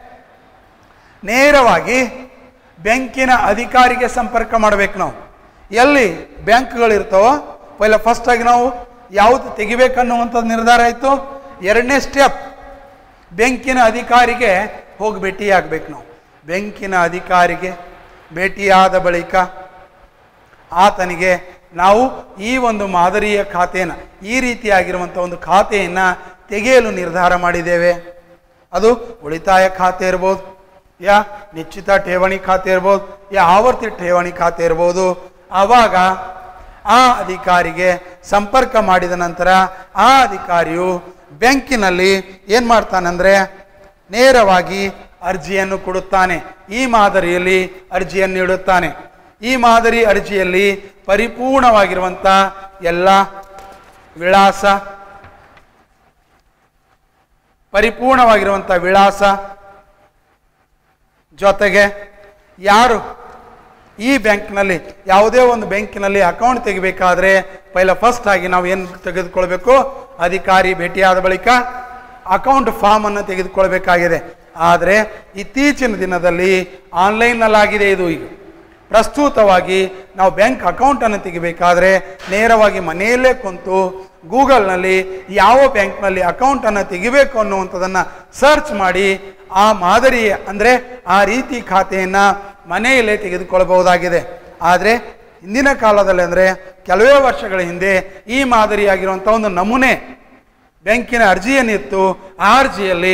ನೇರವಾಗಿ ಬ್ಯಾಂಕಿನ ಅಧಿಕಾರಿಗೆ ಸಂಪರ್ಕ ಮಾಡಬೇಕು ನಾವು ಎಲ್ಲಿ ಬ್ಯಾಂಕ್ಗಳಿರ್ತಾವೋ ಪೈಲ ಫಸ್ಟಾಗಿ ನಾವು ಯಾವುದು ತೆಗಿಬೇಕನ್ನುವಂಥದ್ದು ನಿರ್ಧಾರ ಆಯಿತು ಎರಡನೇ ಸ್ಟೆಪ್ ಬ್ಯಾಂಕಿನ ಅಧಿಕಾರಿಗೆ ಹೋಗಿ ಭೇಟಿಯಾಗಬೇಕು ನಾವು ಬ್ಯಾಂಕಿನ ಅಧಿಕಾರಿಗೆ ಭೇಟಿಯಾದ ಬಳಿಕ ಆತನಿಗೆ ನಾವು ಈ ಒಂದು ಮಾದರಿಯ ಖಾತೆಯನ್ನು ಈ ರೀತಿಯಾಗಿರುವಂಥ ಒಂದು ಖಾತೆಯನ್ನು ತೆಗೆಯಲು ನಿರ್ಧಾರ ಮಾಡಿದ್ದೇವೆ ಅದು ಉಳಿತಾಯ ಖಾತೆ ಇರ್ಬೋದು ಯಾ ನಿಶ್ಚಿತ ಠೇವಣಿ ಖಾತೆ ಇರ್ಬೋದು ಯಾ ಆವರ್ತಿ ಠೇವಣಿ ಖಾತೆ ಇರ್ಬೋದು ಆವಾಗ ಆ ಅಧಿಕಾರಿಗೆ ಸಂಪರ್ಕ ಮಾಡಿದ ನಂತರ ಆ ಅಧಿಕಾರಿಯು ಬ್ಯಾಂಕಿನಲ್ಲಿ ಏನು ಮಾಡ್ತಾನಂದರೆ ನೇರವಾಗಿ ಅರ್ಜಿಯನ್ನು ಕೊಡುತ್ತಾನೆ ಈ ಮಾದರಿಯಲ್ಲಿ ಅರ್ಜಿಯನ್ನು ನೀಡುತ್ತಾನೆ ಈ ಮಾದರಿ ಅರ್ಜಿಯಲ್ಲಿ ಪರಿಪೂರ್ಣವಾಗಿರುವಂಥ ಎಲ್ಲ ವಿಳಾಸ ಪರಿಪೂರ್ಣವಾಗಿರುವಂಥ ವಿಳಾಸ ಜೊತೆಗೆ ಯಾರು ಈ ಬ್ಯಾಂಕ್ನಲ್ಲಿ ಯಾವುದೇ ಒಂದು ಬ್ಯಾಂಕಿನಲ್ಲಿ ಅಕೌಂಟ್ ತೆಗಿಬೇಕಾದ್ರೆ ಪೈಲ ಫಸ್ಟ್ ಆಗಿ ನಾವು ಏನು ತೆಗೆದುಕೊಳ್ಬೇಕು ಅಧಿಕಾರಿ ಭೇಟಿಯಾದ ಬಳಿಕ ಅಕೌಂಟ್ ಫಾರ್ಮನ್ನು ತೆಗೆದುಕೊಳ್ಬೇಕಾಗಿದೆ ಆದರೆ ಇತ್ತೀಚಿನ ದಿನದಲ್ಲಿ ಆನ್ಲೈನ್ನಲ್ಲಾಗಿದೆ ಇದು ಈಗ ಪ್ರಸ್ತುತವಾಗಿ ನಾವು ಬ್ಯಾಂಕ್ ಅಕೌಂಟನ್ನು ತೆಗಿಬೇಕಾದ್ರೆ ನೇರವಾಗಿ ಮನೆಯಲ್ಲೇ ಕುಂತು ಗೂಗಲ್ನಲ್ಲಿ ಯಾವ ಬ್ಯಾಂಕ್ನಲ್ಲಿ ಅಕೌಂಟನ್ನು ತೆಗಿಬೇಕು ಅನ್ನುವಂಥದ್ದನ್ನು ಸರ್ಚ್ ಮಾಡಿ ಆ ಮಾದರಿ ಅಂದರೆ ಆ ರೀತಿ ಖಾತೆಯನ್ನು ಮನೆಯಲ್ಲೇ ತೆಗೆದುಕೊಳ್ಳಬಹುದಾಗಿದೆ ಆದರೆ ಹಿಂದಿನ ಕಾಲದಲ್ಲಿ ಅಂದರೆ ಕೆಲವೇ ವರ್ಷಗಳ ಹಿಂದೆ ಈ ಮಾದರಿಯಾಗಿರುವಂಥ ಒಂದು ನಮೂನೆ ಬ್ಯಾಂಕಿನ ಅರ್ಜಿಯನ್ನಿತ್ತು ಆ ಅರ್ಜಿಯಲ್ಲಿ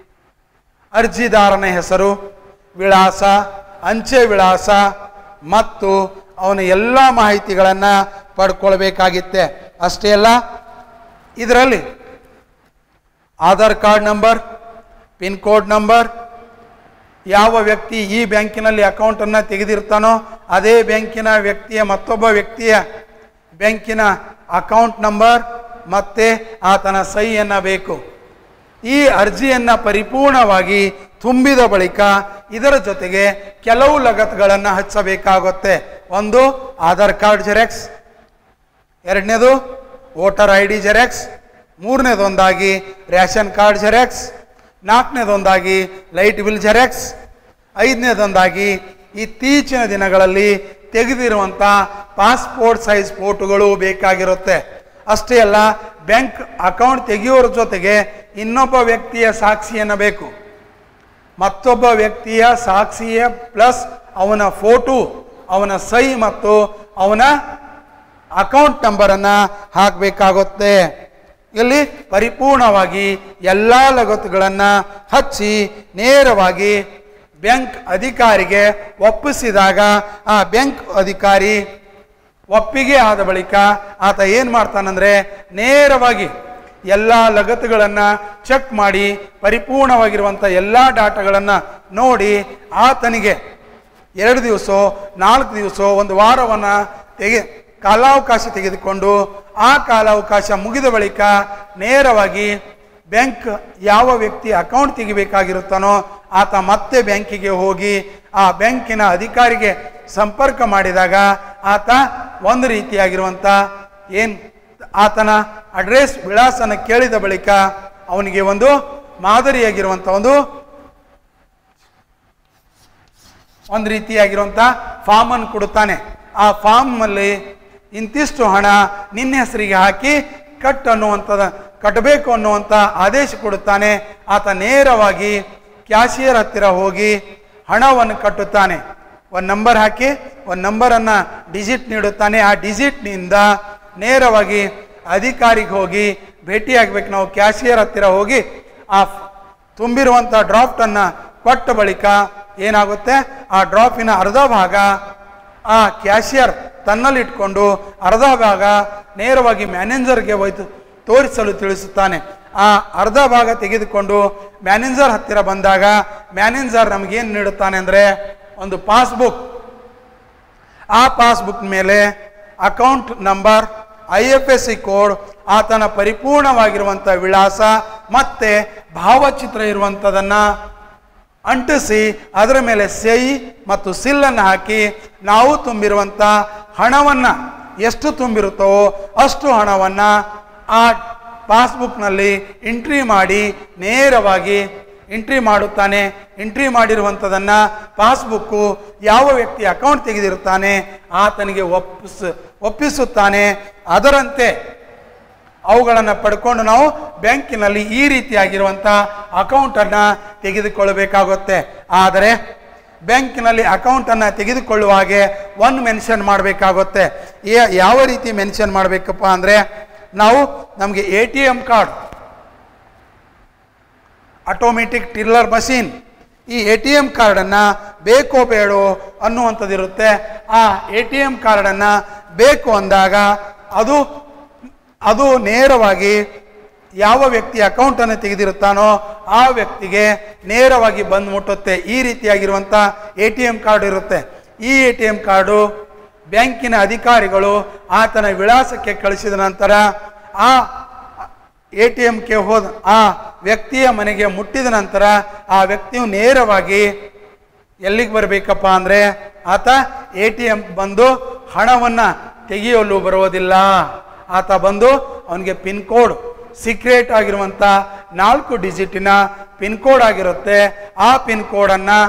ಅರ್ಜಿದಾರನ ಹೆಸರು ವಿಳಾಸ ಅಂಚೆ ವಿಳಾಸ ಮತ್ತು ಅವನ ಎಲ್ಲ ಮಾಹಿತಿಗಳನ್ನು ಪಡ್ಕೊಳ್ಬೇಕಾಗಿತ್ತೆ ಅಷ್ಟೇ ಅಲ್ಲ ಇದರಲ್ಲಿ Aadhaar card number pin code number ಯಾವ ವ್ಯಕ್ತಿ ಈ ಬ್ಯಾಂಕಿನಲ್ಲಿ ಅಕೌಂಟನ್ನು ತೆಗೆದಿರ್ತಾನೋ ಅದೇ ಬ್ಯಾಂಕಿನ ವ್ಯಕ್ತಿಯ ಮತ್ತೊಬ್ಬ ವ್ಯಕ್ತಿಯ ಬ್ಯಾಂಕಿನ ಅಕೌಂಟ್ ನಂಬರ್ ಮತ್ತು ಆತನ ಸಹಿಯನ್ನು ಬೇಕು ಈ ಅರ್ಜಿಯನ್ನು ಪರಿಪೂರ್ಣವಾಗಿ ತುಂಬಿದ ಬಳಿಕ ಇದರ ಜೊತೆಗೆ ಕೆಲವು ಲಗತ್ಗಳನ್ನು ಹಚ್ಚಬೇಕಾಗುತ್ತೆ ಒಂದು ಆಧಾರ್ ಕಾರ್ಡ್ ಜೆರಾಕ್ಸ್ ಎರಡನೇದು ವೋಟರ್ ಐ ಡಿ ಜೆರಾಕ್ಸ್ ಮೂರನೇದೊಂದಾಗಿ ರೇಷನ್ ಕಾರ್ಡ್ ಜೆರಾಕ್ಸ್ ನಾಲ್ಕನೇದೊಂದಾಗಿ ಲೈಟ್ ಬಿಲ್ ಜೆರಾಕ್ಸ್ ಐದನೇದೊಂದಾಗಿ ಇತ್ತೀಚಿನ ದಿನಗಳಲ್ಲಿ ತೆಗೆದಿರುವಂಥ ಪಾಸ್ಪೋರ್ಟ್ ಸೈಜ್ ಫೋಟೋಗಳು ಬೇಕಾಗಿರುತ್ತೆ ಅಷ್ಟೇ ಅಲ್ಲ ಬ್ಯಾಂಕ್ ಅಕೌಂಟ್ ತೆಗೆಯೋರ ಜೊತೆಗೆ ಇನ್ನೊಬ್ಬ ವ್ಯಕ್ತಿಯ ಸಾಕ್ಷಿಯನ್ನು ಬೇಕು ಮತ್ತೊಬ್ಬ ವ್ಯಕ್ತಿಯ ಸಾಕ್ಷಿಯ ಪ್ಲಸ್ ಅವನ ಫೋಟೋ ಅವನ ಸಹಿ ಮತ್ತು ಅವನ ಅಕೌಂಟ್ ನಂಬರನ್ನು ಹಾಕಬೇಕಾಗುತ್ತೆ ಇಲ್ಲಿ ಪರಿಪೂರ್ಣವಾಗಿ ಎಲ್ಲ ಲಗತ್ತುಗಳನ್ನು ಹಚ್ಚಿ ನೇರವಾಗಿ ಬ್ಯಾಂಕ್ ಅಧಿಕಾರಿಗೆ ಒಪ್ಪಿಸಿದಾಗ ಆ ಬ್ಯಾಂಕ್ ಅಧಿಕಾರಿ ಒಪ್ಪಿಗೆ ಆದ ಬಳಿಕ ಆತ ಏನು ಮಾಡ್ತಾನಂದ್ರೆ ನೇರವಾಗಿ ಎಲ್ಲ ಲಗತ್ತುಗಳನ್ನು ಚೆಕ್ ಮಾಡಿ ಪರಿಪೂರ್ಣವಾಗಿರುವಂಥ ಎಲ್ಲ ಡಾಟಾಗಳನ್ನು ನೋಡಿ ಆತನಿಗೆ ಎರಡು ದಿವಸ ನಾಲ್ಕು ದಿವಸ ಒಂದು ವಾರವನ್ನು ತೆಗೆ ಕಾಲಾವಕಾಶ ತೆಗೆದುಕೊಂಡು ಆ ಕಾಲಾವಕಾಶ ಮುಗಿದ ಬಳಿಕ ನೇರವಾಗಿ ಬ್ಯಾಂಕ್ ಯಾವ ವ್ಯಕ್ತಿ ಅಕೌಂಟ್ ತೆಗಿಬೇಕಾಗಿರುತ್ತಾನೋ ಆತ ಮತ್ತೆ ಬ್ಯಾಂಕಿಗೆ ಹೋಗಿ ಆ ಬ್ಯಾಂಕಿನ ಅಧಿಕಾರಿಗೆ ಸಂಪರ್ಕ ಮಾಡಿದಾಗ ಆತ ಒಂದು ರೀತಿಯಾಗಿರುವಂಥ ಏನು ಆತನ ಅಡ್ರೆಸ್ ವಿಳಾಸನ ಕೇಳಿದ ಬಳಿಕ ಅವನಿಗೆ ಒಂದು ಮಾದರಿಯಾಗಿರುವಂಥ ಒಂದು ಒಂದು ರೀತಿಯಾಗಿರುವಂಥ ಫಾರ್ಮನ್ನು ಕೊಡುತ್ತಾನೆ ಆ ಫಾರ್ಮಲ್ಲಿ ಇಂತಿಷ್ಟು ಹಣ ನಿನ್ನ ಹೆಸರಿಗೆ ಹಾಕಿ ಕಟ್ ಅನ್ನುವಂಥದ್ದು ಕಟ್ಟಬೇಕು ಅನ್ನುವಂಥ ಆದೇಶ ಕೊಡುತ್ತಾನೆ ಆತ ನೇರವಾಗಿ ಕ್ಯಾಶಿಯರ್ ಹತ್ತಿರ ಹೋಗಿ ಹಣವನ್ನು ಕಟ್ಟುತ್ತಾನೆ ಒಂದು ನಂಬರ್ ಹಾಕಿ ಒಂದು ನಂಬರನ್ನು ಡಿಜಿಟ್ ನೀಡುತ್ತಾನೆ ಆ ಡಿಜಿಟ್ನಿಂದ ನೇರವಾಗಿ ಅಧಿಕಾರಿಗೆ ಹೋಗಿ ಭೇಟಿಯಾಗಬೇಕು ನಾವು ಕ್ಯಾಶಿಯರ್ ಹತ್ತಿರ ಹೋಗಿ ಆ ಫ್- ತುಂಬಿರುವಂಥ ಡ್ರಾಫ್ಟನ್ನು ಕೊಟ್ಟ ಬಳಿಕ ಏನಾಗುತ್ತೆ ಆ ಡ್ರಾಫಿನ ಅರ್ಧ ಭಾಗ ಆ ಕ್ಯಾಶಿಯರ್ ತನ್ನಲ್ಲಿ ಇಟ್ಕೊಂಡು ಅರ್ಧ ಭಾಗ ನೇರವಾಗಿ ಮ್ಯಾನೇಜರ್ಗೆ ಹೋಯ್ತು ತೋರಿಸಲು ತಿಳಿಸುತ್ತಾನೆ ಆ ಅರ್ಧ ಭಾಗ ತೆಗೆದುಕೊಂಡು ಮ್ಯಾನೇಜರ್ ಹತ್ತಿರ ಬಂದಾಗ ಮ್ಯಾನೇಜರ್ ನಮಗೇನು ನೀಡುತ್ತಾನೆ ಅಂದರೆ ಒಂದು ಪಾಸ್ಬುಕ್ ಆ ಪಾಸ್ಬುಕ್ ಮೇಲೆ account number I F S C code ಆತನ ಪರಿಪೂರ್ಣವಾಗಿರುವಂಥ ವಿಳಾಸ ಮತ್ತೆ ಭಾವಚಿತ್ರ ಇರುವಂಥದ್ದನ್ನು ಅಂಟಿಸಿ ಅದರ ಮೇಲೆ ಸಹಿ ಮತ್ತು ಸಿಲ್ಲನ್ನು ಹಾಕಿ ನಾವು ತುಂಬಿರುವಂಥ ಹಣವನ್ನು ಎಷ್ಟು ತುಂಬಿರುತ್ತೋ ಅಷ್ಟು ಹಣವನ್ನು ಆ ಪಾಸ್ಬುಕ್ನಲ್ಲಿ ಎಂಟ್ರಿ ಮಾಡಿ ನೇರವಾಗಿ ಎಂಟ್ರಿ ಮಾಡುತ್ತಾನೆ ಎಂಟ್ರಿ ಮಾಡಿರುವಂಥದ್ದನ್ನು ಪಾಸ್ಬುಕ್ಕು ಯಾವ ವ್ಯಕ್ತಿ ಅಕೌಂಟ್ ತೆಗೆದಿರುತ್ತಾನೆ ಆತನಿಗೆ ಒಪ್ಪಿಸ್ ಒಪ್ಪಿಸುತ್ತಾನೆ ಅದರಂತೆ ಅವುಗಳನ್ನು ಪಡ್ಕೊಂಡು ನಾವು ಬ್ಯಾಂಕಿನಲ್ಲಿ ಈ ರೀತಿಯಾಗಿರುವಂಥ ಅಕೌಂಟನ್ನು ತೆಗೆದುಕೊಳ್ಳಬೇಕಾಗುತ್ತೆ ಆದರೆ ಬ್ಯಾಂಕಿನಲ್ಲಿ ಅಕೌಂಟನ್ನು ತೆಗೆದುಕೊಳ್ಳುವ ಹಾಗೆ ಒಂದು ಮೆನ್ಷನ್ ಮಾಡಬೇಕಾಗುತ್ತೆ ಯಾ- ಯಾವ ರೀತಿ ಮೆನ್ಷನ್ ಮಾಡಬೇಕಪ್ಪ ಅಂದರೆ ನಾವು ನಮಗೆ A T M card automatic teller machine ಈ ಎ ಟಿ ಎಮ್ ಕಾರ್ಡನ್ನು ಬೇಕೋ ಬೇಡೋ ಅನ್ನುವಂಥದ್ದಿರುತ್ತೆ ಆ ಎ ಟಿ ಎಮ್ ಕಾರ್ಡನ್ನು ಬೇಕು ಅಂದಾಗ ಅದು ಅದು ನೇರವಾಗಿ ಯಾವ ವ್ಯಕ್ತಿ ಅಕೌಂಟನ್ನು ತೆಗೆದಿರುತ್ತಾನೋ ಆ ವ್ಯಕ್ತಿಗೆ ನೇರವಾಗಿ ಬಂದು ಮುಟ್ಟುತ್ತೆ ಈ ರೀತಿಯಾಗಿರುವಂಥ ಎ ಟಿ ಎಮ್ ಕಾರ್ಡ್ ಇರುತ್ತೆ ಈ ಎ ಟಿ ಎಮ್ ಕಾರ್ಡು ಬ್ಯಾಂಕಿನ ಅಧಿಕಾರಿಗಳು ಆತನ ವಿಳಾಸಕ್ಕೆ ಕಳಿಸಿದ ನಂತರ ಆ ಎ ಟಿ ಎಮ್ಗೆ ಹೋದ ಆ ವ್ಯಕ್ತಿಯ ಮನೆಗೆ ಮುಟ್ಟಿದ ನಂತರ ಆ ವ್ಯಕ್ತಿಯು ನೇರವಾಗಿ ಎಲ್ಲಿಗೆ ಬರಬೇಕಪ್ಪ ಅಂದರೆ ಆತ ಎ ಟಿ ಎಮ್ ಬಂದು ಹಣವನ್ನು ತೆಗೆಯಲು ಬರುವುದಿಲ್ಲ ಆತ ಬಂದು ಅವನಿಗೆ ಪಿನ್ ಕೋಡ್ ಸೀಕ್ರೆಟ್ ಆಗಿರುವಂಥ ನಾಲ್ಕು ಡಿಜಿಟಿನ ಪಿನ್ ಕೋಡ್ ಆಗಿರುತ್ತೆ ಆ ಪಿನ್ ಕೋಡನ್ನು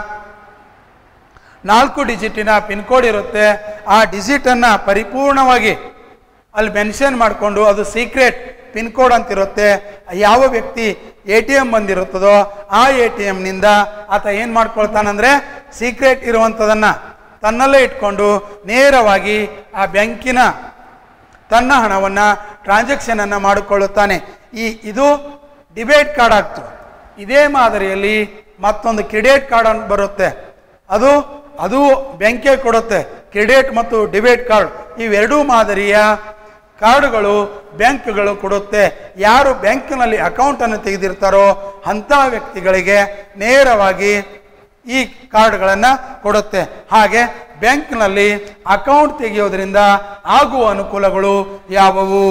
ನಾಲ್ಕು ಡಿಜಿಟಿನ ಪಿನ್ ಕೋಡ್ ಇರುತ್ತೆ ಆ ಡಿಜಿಟನ್ನು ಪರಿಪೂರ್ಣವಾಗಿ ಅಲ್ಲಿ ಮೆನ್ಷನ್ ಮಾಡಿಕೊಂಡು ಅದು ಸೀಕ್ರೆಟ್ ಪಿನ್ ಕೋಡ್ ಅಂತಿರುತ್ತೆ ಯಾವ ವ್ಯಕ್ತಿ ಎ ಟಿ ಎಮ್ ಬಂದಿರುತ್ತದೋ ಆ ಎ ಟಿ ಎಮ್ನಿಂದ ಆತ ಏನು ಮಾಡ್ಕೊಳ್ತಾನಂದರೆ ಸೀಕ್ರೆಟ್ ಇರುವಂಥದ್ದನ್ನು ತನ್ನಲ್ಲೇ ಇಟ್ಕೊಂಡು ನೇರವಾಗಿ ಆ ಬ್ಯಾಂಕಿನ ತನ್ನ ಹಣವನ್ನು ಟ್ರಾನ್ಸಾಕ್ಷನನ್ನು ಮಾಡಿಕೊಳ್ಳುತ್ತಾನೆ ಈ ಇದು ಡಿಬೇಟ್ ಕಾರ್ಡ್ ಆಗ್ತು ಇದೇ ಮಾದರಿಯಲ್ಲಿ ಮತ್ತೊಂದು ಕ್ರೆಡಿಟ್ ಕಾರ್ಡ್ ಅಂತ ಬರುತ್ತೆ ಅದು ಅದು ಬ್ಯಾಂಕೇ ಕೊಡುತ್ತೆ ಕ್ರೆಡಿಟ್ ಮತ್ತು ಡಿಬೇಟ್ ಕಾರ್ಡ್ ಇವೆರಡೂ ಮಾದರಿಯ ಕಾರ್ಡುಗಳು ಬ್ಯಾಂಕ್ಗಳು ಕೊಡುತ್ತೆ ಯಾರು ಬ್ಯಾಂಕಿನಲ್ಲಿ ಅಕೌಂಟನ್ನು ತೆಗೆದಿರ್ತಾರೋ ಅಂಥ ವ್ಯಕ್ತಿಗಳಿಗೆ ನೇರವಾಗಿ ಈ ಕಾರ್ಡ್ಗಳನ್ನು ಕೊಡುತ್ತೆ ಹಾಗೆ ಬ್ಯಾಂಕ್ನಲ್ಲಿ ಅಕೌಂಟ್ ತೆಗೆಯೋದ್ರಿಂದ ಆಗುವ ಅನುಕೂಲಗಳು ಯಾವುವು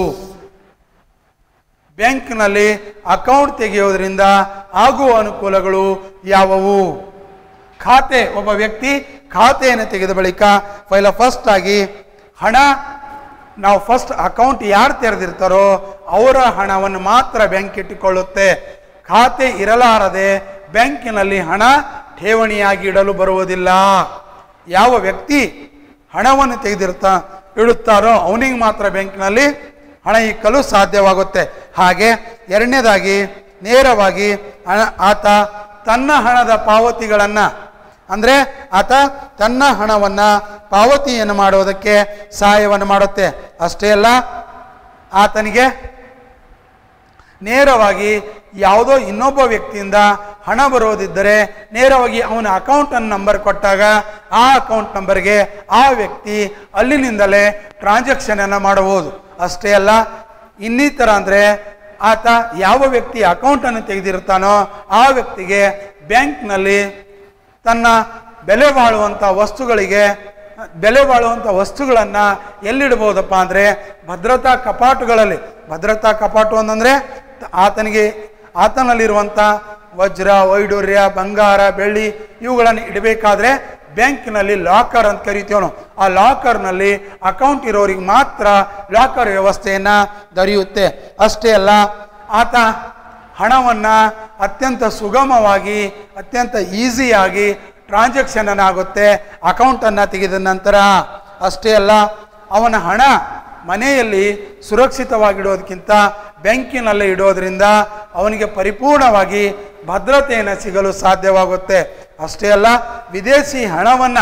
ಬ್ಯಾಂಕ್ನಲ್ಲಿ ಅಕೌಂಟ್ ತೆಗೆಯೋದ್ರಿಂದ ಆಗುವ ಅನುಕೂಲಗಳು ಯಾವುವು ಖಾತೆ ಒಬ್ಬ ವ್ಯಕ್ತಿ ಖಾತೆಯನ್ನು ತೆಗೆದ ಬಳಿಕ ಪೈಲ ಫಸ್ಟ್ ಆಗಿ ಹಣ ನಾವು ಫಸ್ಟ್ ಅಕೌಂಟ್ ಯಾರು ತೆರೆದಿರ್ತಾರೋ ಅವರ ಹಣವನ್ನು ಮಾತ್ರ ಬ್ಯಾಂಕ್ ಇಟ್ಟುಕೊಳ್ಳುತ್ತೆ ಖಾತೆ ಇರಲಾರದೆ ಬ್ಯಾಂಕಿನಲ್ಲಿ ಹಣ ಠೇವಣಿಯಾಗಿ ಇಡಲು ಬರುವುದಿಲ್ಲ ಯಾವ ವ್ಯಕ್ತಿ ಹಣವನ್ನು ತೆಗೆದಿರ್ತಾ ಇಡುತ್ತಾರೋ ಅವನಿಗೆ ಮಾತ್ರ ಬ್ಯಾಂಕಿನಲ್ಲಿ ಹಣ ಇಕ್ಕಲು ಸಾಧ್ಯವಾಗುತ್ತೆ ಹಾಗೆ ಎರಡನೇದಾಗಿ ನೇರವಾಗಿ ಹಣ ಆತ ತನ್ನ ಹಣದ ಪಾವತಿಗಳನ್ನು ಅಂದರೆ ಆತ ತನ್ನ ಹಣವನ್ನು ಪಾವತಿಯನ್ನು ಮಾಡುವುದಕ್ಕೆ ಸಹಾಯವನ್ನು ಮಾಡುತ್ತೆ ಅಷ್ಟೇ ಅಲ್ಲ ಆತನಿಗೆ ನೇರವಾಗಿ ಯಾವುದೋ ಇನ್ನೊಬ್ಬ ವ್ಯಕ್ತಿಯಿಂದ ಹಣ ಬರೋದಿದ್ದರೆ ನೇರವಾಗಿ ಅವನ ಅಕೌಂಟ್ ನಂಬರ್ ಕೊಟ್ಟಾಗ ಆ ಅಕೌಂಟ್ ನಂಬರ್ಗೆ ಆ ವ್ಯಕ್ತಿ ಅಲ್ಲಿನಿಂದಲೇ ಟ್ರಾನ್ಸಾಕ್ಷನ್ ಅನ್ನು ಮಾಡಬಹುದು ಅಷ್ಟೇ ಅಲ್ಲ ಇನ್ನಿತರ ಅಂದರೆ ಆತ ಯಾವ ವ್ಯಕ್ತಿ ಅಕೌಂಟನ್ನು ತೆಗೆದಿರ್ತಾನೋ ಆ ವ್ಯಕ್ತಿಗೆ ಬ್ಯಾಂಕ್ನಲ್ಲಿ ತನ್ನ ಬೆಲೆ ಬಾಳುವಂಥ ವಸ್ತುಗಳಿಗೆ ಬೆಲೆ ಬಾಳುವಂಥ ವಸ್ತುಗಳನ್ನು ಎಲ್ಲಿಡ್ಬೋದಪ್ಪ ಅಂದರೆ ಭದ್ರತಾ ಕಪಾಟುಗಳಲ್ಲಿ ಭದ್ರತಾ ಕಪಾಟು ಅಂತಂದರೆ ಆತನಿಗೆ ಆತನಲ್ಲಿರುವಂಥ ವಜ್ರ ವೈಡೂರ್ಯ ಬಂಗಾರ ಬೆಳ್ಳಿ ಇವುಗಳನ್ನು ಇಡಬೇಕಾದ್ರೆ ಬ್ಯಾಂಕ್ನಲ್ಲಿ ಲಾಕರ್ ಅಂತ ಕರಿತೀವಿ ನಾವು ಆ ಲಾಕರ್ನಲ್ಲಿ ಅಕೌಂಟ್ ಇರೋರಿಗೆ ಮಾತ್ರ ಲಾಕರ್ ವ್ಯವಸ್ಥೆಯನ್ನು ದೊರೆಯುತ್ತೆ ಅಷ್ಟೇ ಅಲ್ಲ ಆತ ಹಣವನ್ನು ಅತ್ಯಂತ ಸುಗಮವಾಗಿ ಅತ್ಯಂತ ಈಸಿಯಾಗಿ ಟ್ರಾನ್ಸಾಕ್ಷನ್ ಆಗುತ್ತೆ ಅಕೌಂಟನ್ನು ತೆಗೆದ ನಂತರ ಅಷ್ಟೇ ಅಲ್ಲ ಅವನ ಹಣ ಮನೆಯಲ್ಲಿ ಸುರಕ್ಷಿತವಾಗಿಡೋದಕ್ಕಿಂತ ಬ್ಯಾಂಕಿನಲ್ಲಿ ಇಡೋದ್ರಿಂದ ಅವನಿಗೆ ಪರಿಪೂರ್ಣವಾಗಿ ಭದ್ರತೆಯನ್ನು ಸಿಗಲು ಸಾಧ್ಯವಾಗುತ್ತೆ ಅಷ್ಟೇ ಅಲ್ಲ ವಿದೇಶಿ ಹಣವನ್ನು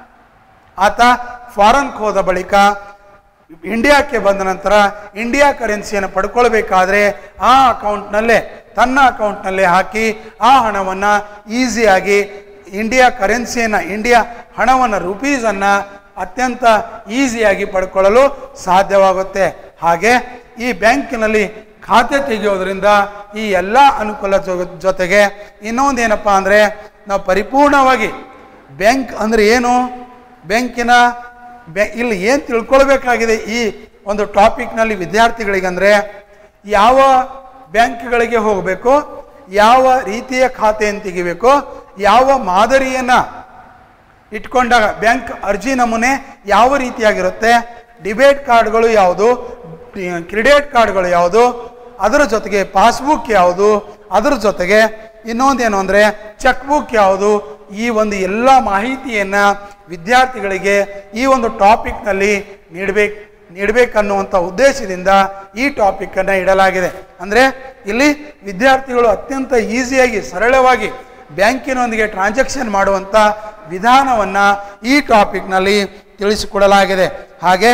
ಆತ ಫಾರನ್ಗೆ ಹೋದ ಬಳಿಕ ಇಂಡಿಯಾಕ್ಕೆ ಬಂದ ನಂತರ ಇಂಡಿಯಾ ಕರೆನ್ಸಿಯನ್ನು ಪಡ್ಕೊಳ್ಬೇಕಾದ್ರೆ ಆ ಅಕೌಂಟ್ನಲ್ಲೇ ತನ್ನ ಅಕೌಂಟ್ನಲ್ಲೇ ಹಾಕಿ ಆ ಹಣವನ್ನು ಈಸಿಯಾಗಿ ಇಂಡಿಯಾ ಕರೆನ್ಸಿಯನ್ನು ಇಂಡಿಯಾ ಹಣವನ್ನು ರುಪೀಸನ್ನು ಅತ್ಯಂತ ಈಸಿಯಾಗಿ ಪಡ್ಕೊಳ್ಳಲು ಸಾಧ್ಯವಾಗುತ್ತೆ ಹಾಗೆ ಈ ಬ್ಯಾಂಕಿನಲ್ಲಿ ಖಾತೆ ತೆಗೆಯೋದ್ರಿಂದ ಈ ಎಲ್ಲ ಅನುಕೂಲ ಜೊ- ಜೊತೆಗೆ ಇನ್ನೊಂದೇನಪ್ಪ ಅಂದರೆ ನಾವು ಪರಿಪೂರ್ಣವಾಗಿ ಬ್ಯಾಂಕ್ ಅಂದರೆ ಏನು ಬ್ಯಾಂಕಿನ ಬ್ಯಾ ಇಲ್ಲಿ ಏನು ತಿಳ್ಕೊಳ್ಬೇಕಾಗಿದೆ ಈ ಒಂದು ಟಾಪಿಕ್ನಲ್ಲಿ ವಿದ್ಯಾರ್ಥಿಗಳಿಗಂದರೆ ಯಾವ ಬ್ಯಾಂಕ್ಗಳಿಗೆ ಹೋಗಬೇಕು ಯಾವ ರೀತಿಯ ಖಾತೆಯನ್ನು ತೆಗಿಬೇಕು ಯಾವ ಮಾದರಿಯನ್ನು ಇಟ್ಕೊಂಡಾಗ ಬ್ಯಾಂಕ್ ಅರ್ಜಿ ನಮೂನೆ ಯಾವ ರೀತಿಯಾಗಿರುತ್ತೆ ಡಿಬೇಟ್ ಕಾರ್ಡ್ಗಳು ಯಾವುದು ಕ್ರೆಡಿಟ್ ಕಾರ್ಡ್ಗಳು ಯಾವುದು ಅದರ ಜೊತೆಗೆ ಪಾಸ್ಬುಕ್ ಯಾವುದು ಅದರ ಜೊತೆಗೆ ಇನ್ನೊಂದೇನು ಅಂದರೆ ಚೆಕ್ ಬುಕ್ ಯಾವುದು ಈ ಒಂದು ಎಲ್ಲ ಮಾಹಿತಿಯನ್ನು ವಿದ್ಯಾರ್ಥಿಗಳಿಗೆ ಈ ಒಂದು ಟಾಪಿಕ್ನಲ್ಲಿ ನೀಡಬೇಕು ನೀಡಬೇಕನ್ನುವಂಥ ಉದ್ದೇಶದಿಂದ ಈ ಟಾಪಿಕ್ಕನ್ನು ಇಡಲಾಗಿದೆ ಅಂದರೆ ಇಲ್ಲಿ ವಿದ್ಯಾರ್ಥಿಗಳು ಅತ್ಯಂತ ಈಸಿಯಾಗಿ ಸರಳವಾಗಿ ಬ್ಯಾಂಕಿನೊಂದಿಗೆ ಟ್ರಾನ್ಸಾಕ್ಷನ್ ಮಾಡುವಂಥ ವಿಧಾನವನ್ನು ಈ ಟಾಪಿಕ್ನಲ್ಲಿ ತಿಳಿಸಿಕೊಡಲಾಗಿದೆ ಹಾಗೆ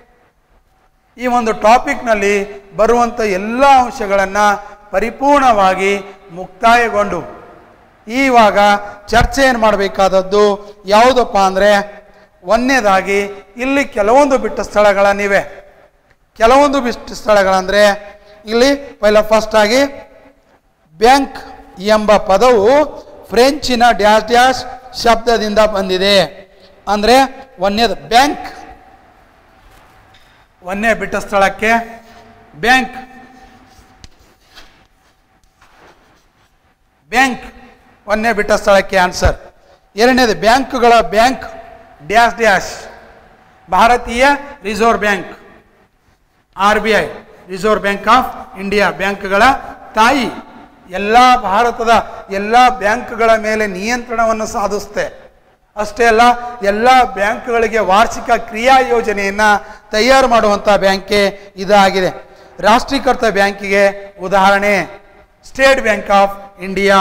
ಈ ಒಂದು ಟಾಪಿಕ್ನಲ್ಲಿ ಬರುವಂಥ ಎಲ್ಲ ಅಂಶಗಳನ್ನು ಪರಿಪೂರ್ಣವಾಗಿ ಮುಕ್ತಾಯಗೊಂಡು ಇವಾಗ ಚರ್ಚೆ ಏನು ಮಾಡಬೇಕಾದದ್ದು ಯಾವುದಪ್ಪ ಅಂದರೆ ಒಂದನೇದಾಗಿ ಇಲ್ಲಿ ಕೆಲವೊಂದು ಬಿಟ್ಟ ಸ್ಥಳಗಳನ್ನಿವೆ ಕೆಲವೊಂದು ಬಿಟ್ಟ ಸ್ಥಳಗಳಂದರೆ ಇಲ್ಲಿ ಪೈಲ ಫಸ್ಟ್ ಆಗಿ ಬ್ಯಾಂಕ್ ಎಂಬ ಪದವು ಫ್ರೆಂಚಿನ ಡ್ಯಾಶ್ ಡ್ಯಾಶ್ ಶಬ್ದದಿಂದ ಬಂದಿದೆ ಅಂದರೆ ಒಂದನೇದು ಬ್ಯಾಂಕ್ ಒಂದೇ ಬಿಟ್ಟ ಸ್ಥಳಕ್ಕೆ ಬ್ಯಾಂಕ್ ಬ್ಯಾಂಕ್ ಒಂದೇ ಬಿಟ್ಟ ಸ್ಥಳಕ್ಕೆ ಆನ್ಸರ್ ಎರಡನೇದು ಬ್ಯಾಂಕ್ಗಳ ಬ್ಯಾಂಕ್ ಡ್ಯಾಶ್ ಡ್ಯಾಶ್ ಭಾರತೀಯ reserve bank R B I reserve bank of India ಬ್ಯಾಂಕ್ಗಳ ತಾಯಿ ಎಲ್ಲ ಭಾರತದ ಎಲ್ಲ ಬ್ಯಾಂಕ್ಗಳ ಮೇಲೆ ನಿಯಂತ್ರಣವನ್ನು ಸಾಧಿಸುತ್ತೆ ಅಷ್ಟೇ ಅಲ್ಲ ಎಲ್ಲ ಬ್ಯಾಂಕ್ಗಳಿಗೆ ವಾರ್ಷಿಕ ಕ್ರಿಯಾ ಯೋಜನೆಯನ್ನು ತಯಾರು ಮಾಡುವಂಥ ಬ್ಯಾಂಕೇ ಇದಾಗಿದೆ ರಾಷ್ಟ್ರೀಕೃತ ಬ್ಯಾಂಕಿಗೆ ಉದಾಹರಣೆ state bank of India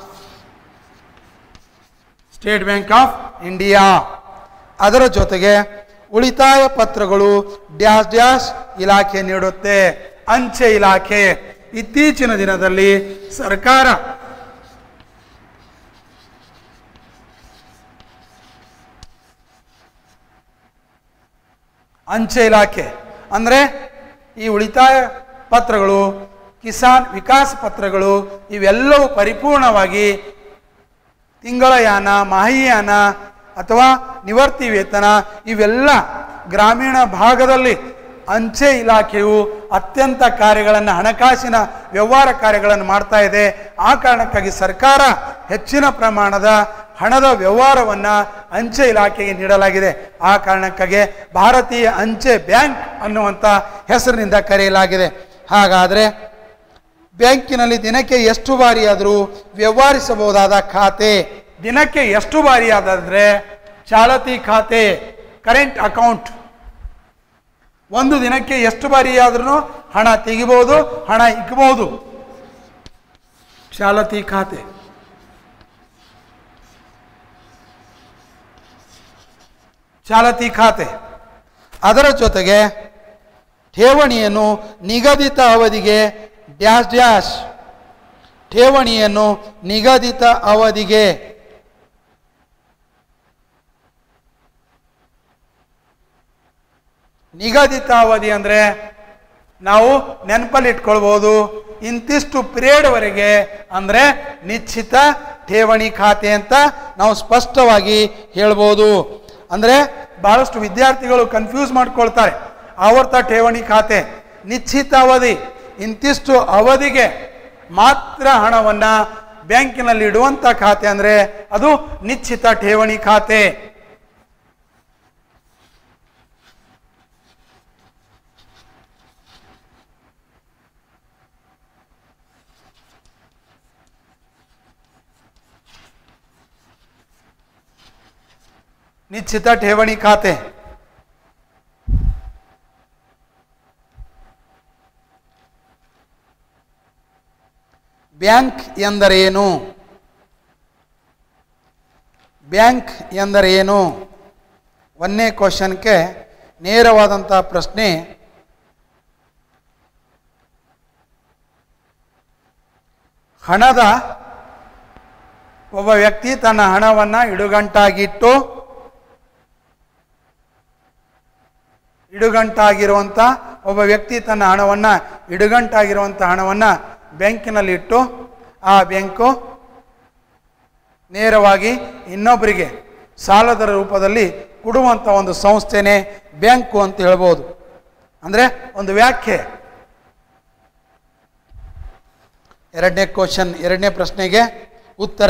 state bank of India ಅದರ ಜೊತೆಗೆ ಉಳಿತಾಯ ಪತ್ರಗಳು ಡ್ಯಾಶ್ ಡ್ಯಾಶ್ ಇಲಾಖೆ ನೀಡುತ್ತೆ ಅಂಚೆ ಇಲಾಖೆ ಇತ್ತೀಚಿನ ದಿನದಲ್ಲಿ ಸರ್ಕಾರ ಅಂಚೆ ಇಲಾಖೆ ಅಂದರೆ ಈ ಉಳಿತಾಯ ಪತ್ರಗಳು ಕಿಸಾನ್ ವಿಕಾಸ ಪತ್ರಗಳು ಇವೆಲ್ಲವೂ ಪರಿಪೂರ್ಣವಾಗಿ ತಿಂಗಳ ಯಾನ ಮಾಹಿಯಾನ ಅಥವಾ ನಿವರ್ತಿ ವೇತನ ಇವೆಲ್ಲ ಗ್ರಾಮೀಣ ಭಾಗದಲ್ಲಿ ಅಂಚೆ ಇಲಾಖೆಯು ಅತ್ಯಂತ ಕಾರ್ಯಗಳನ್ನು ಹಣಕಾಸಿನ ವ್ಯವಹಾರ ಕಾರ್ಯಗಳನ್ನು ಮಾಡ್ತಾ ಇದೆ ಆ ಕಾರಣಕ್ಕಾಗಿ ಸರ್ಕಾರ ಹೆಚ್ಚಿನ ಪ್ರಮಾಣದ ಹಣದ ವ್ಯವಹಾರವನ್ನು ಅಂಚೆ ಇಲಾಖೆಗೆ ನೀಡಲಾಗಿದೆ ಆ ಕಾರಣಕ್ಕಾಗಿ ಭಾರತೀಯ ಅಂಚೆ ಬ್ಯಾಂಕ್ ಅನ್ನುವಂಥ ಹೆಸರಿನಿಂದ ಕರೆಯಲಾಗಿದೆ ಹಾಗಾದರೆ ಬ್ಯಾಂಕಿನಲ್ಲಿ ದಿನಕ್ಕೆ ಎಷ್ಟು ಬಾರಿ ಆದರೂ ವ್ಯವಹರಿಸಬಹುದಾದ ಖಾತೆ ದಿನಕ್ಕೆ ಎಷ್ಟು ಬಾರಿ ಆದಾದರೆ ಚಾಲತಿ ಖಾತೆ ಕರೆಂಟ್ ಅಕೌಂಟ್ ಒಂದು ದಿನಕ್ಕೆ ಎಷ್ಟು ಬಾರಿ ಆದ್ರೂ ಹಣ ತೆಗಿಬಹುದು ಹಣ ಇಕ್ಕಬಹುದು ಚಾಲತಿ ಖಾತೆ ಚಾಲತಿ ಖಾತೆ ಅದರ ಜೊತೆಗೆ ಠೇವಣಿಯನ್ನು ನಿಗದಿತ ಅವಧಿಗೆ ಡ್ಯಾಶ್ ಡ್ಯಾಶ್ ಠೇವಣಿಯನ್ನು ನಿಗದಿತ ಅವಧಿಗೆ ನಿಗದಿತ ಅವಧಿ ಅಂದರೆ ನಾವು ನೆನಪಲ್ಲಿ ಇಟ್ಕೊಳ್ಬೋದು ಇಂತಿಷ್ಟು ಪೀರಿಯಡ್ವರೆಗೆ ಅಂದರೆ ನಿಶ್ಚಿತ ಠೇವಣಿ ಖಾತೆ ಅಂತ ನಾವು ಸ್ಪಷ್ಟವಾಗಿ ಹೇಳ್ಬೋದು ಅಂದರೆ ಭಾಳಷ್ಟು ವಿದ್ಯಾರ್ಥಿಗಳು ಕನ್ಫ್ಯೂಸ್ ಮಾಡ್ಕೊಳ್ತಾರೆ ಆವರ್ತ ಠೇವಣಿ ಖಾತೆ ನಿಶ್ಚಿತ ಅವಧಿ ಇಂತಿಷ್ಟು ಅವಧಿಗೆ ಮಾತ್ರ ಹಣವನ್ನು ಬ್ಯಾಂಕಿನಲ್ಲಿ ಇಡುವಂಥ ಖಾತೆ ಅಂದರೆ ಅದು ನಿಶ್ಚಿತ ಠೇವಣಿ ಖಾತೆ ನಿಶ್ಚಿತ ಠೇವಣಿ ಖಾತೆ ಬ್ಯಾಂಕ್ ಎಂದರೇನು ಬ್ಯಾಂಕ್ ಎಂದರೇನು ಒಂದನೇ ಕ್ವಶನ್ಗೆ ನೇರವಾದಂಥ ಪ್ರಶ್ನೆ ಹಣದ ಒಬ್ಬ ವ್ಯಕ್ತಿ ತನ್ನ ಹಣವನ್ನು ಇಡುಗಂಟಾಗಿಟ್ಟು ಇಡುಗಂಟಾಗಿರುವಂಥ ಒಬ್ಬ ವ್ಯಕ್ತಿ ತನ್ನ ಹಣವನ್ನು ಇಡುಗಂಟಾಗಿರುವಂಥ ಹಣವನ್ನು ಬ್ಯಾಂಕಿನಲ್ಲಿ ಇಟ್ಟು ಆ ಬ್ಯಾಂಕು ನೇರವಾಗಿ ಇನ್ನೊಬ್ಬರಿಗೆ ಸಾಲದ ರೂಪದಲ್ಲಿ ಕೊಡುವಂಥ ಒಂದು ಸಂಸ್ಥೆನೇ ಬ್ಯಾಂಕು ಅಂತ ಹೇಳ್ಬೋದು ಅಂದರೆ ಒಂದು ವ್ಯಾಖ್ಯೆ ಎರಡನೇ ಕ್ವಶನ್ ಎರಡನೇ ಪ್ರಶ್ನೆಗೆ ಉತ್ತರ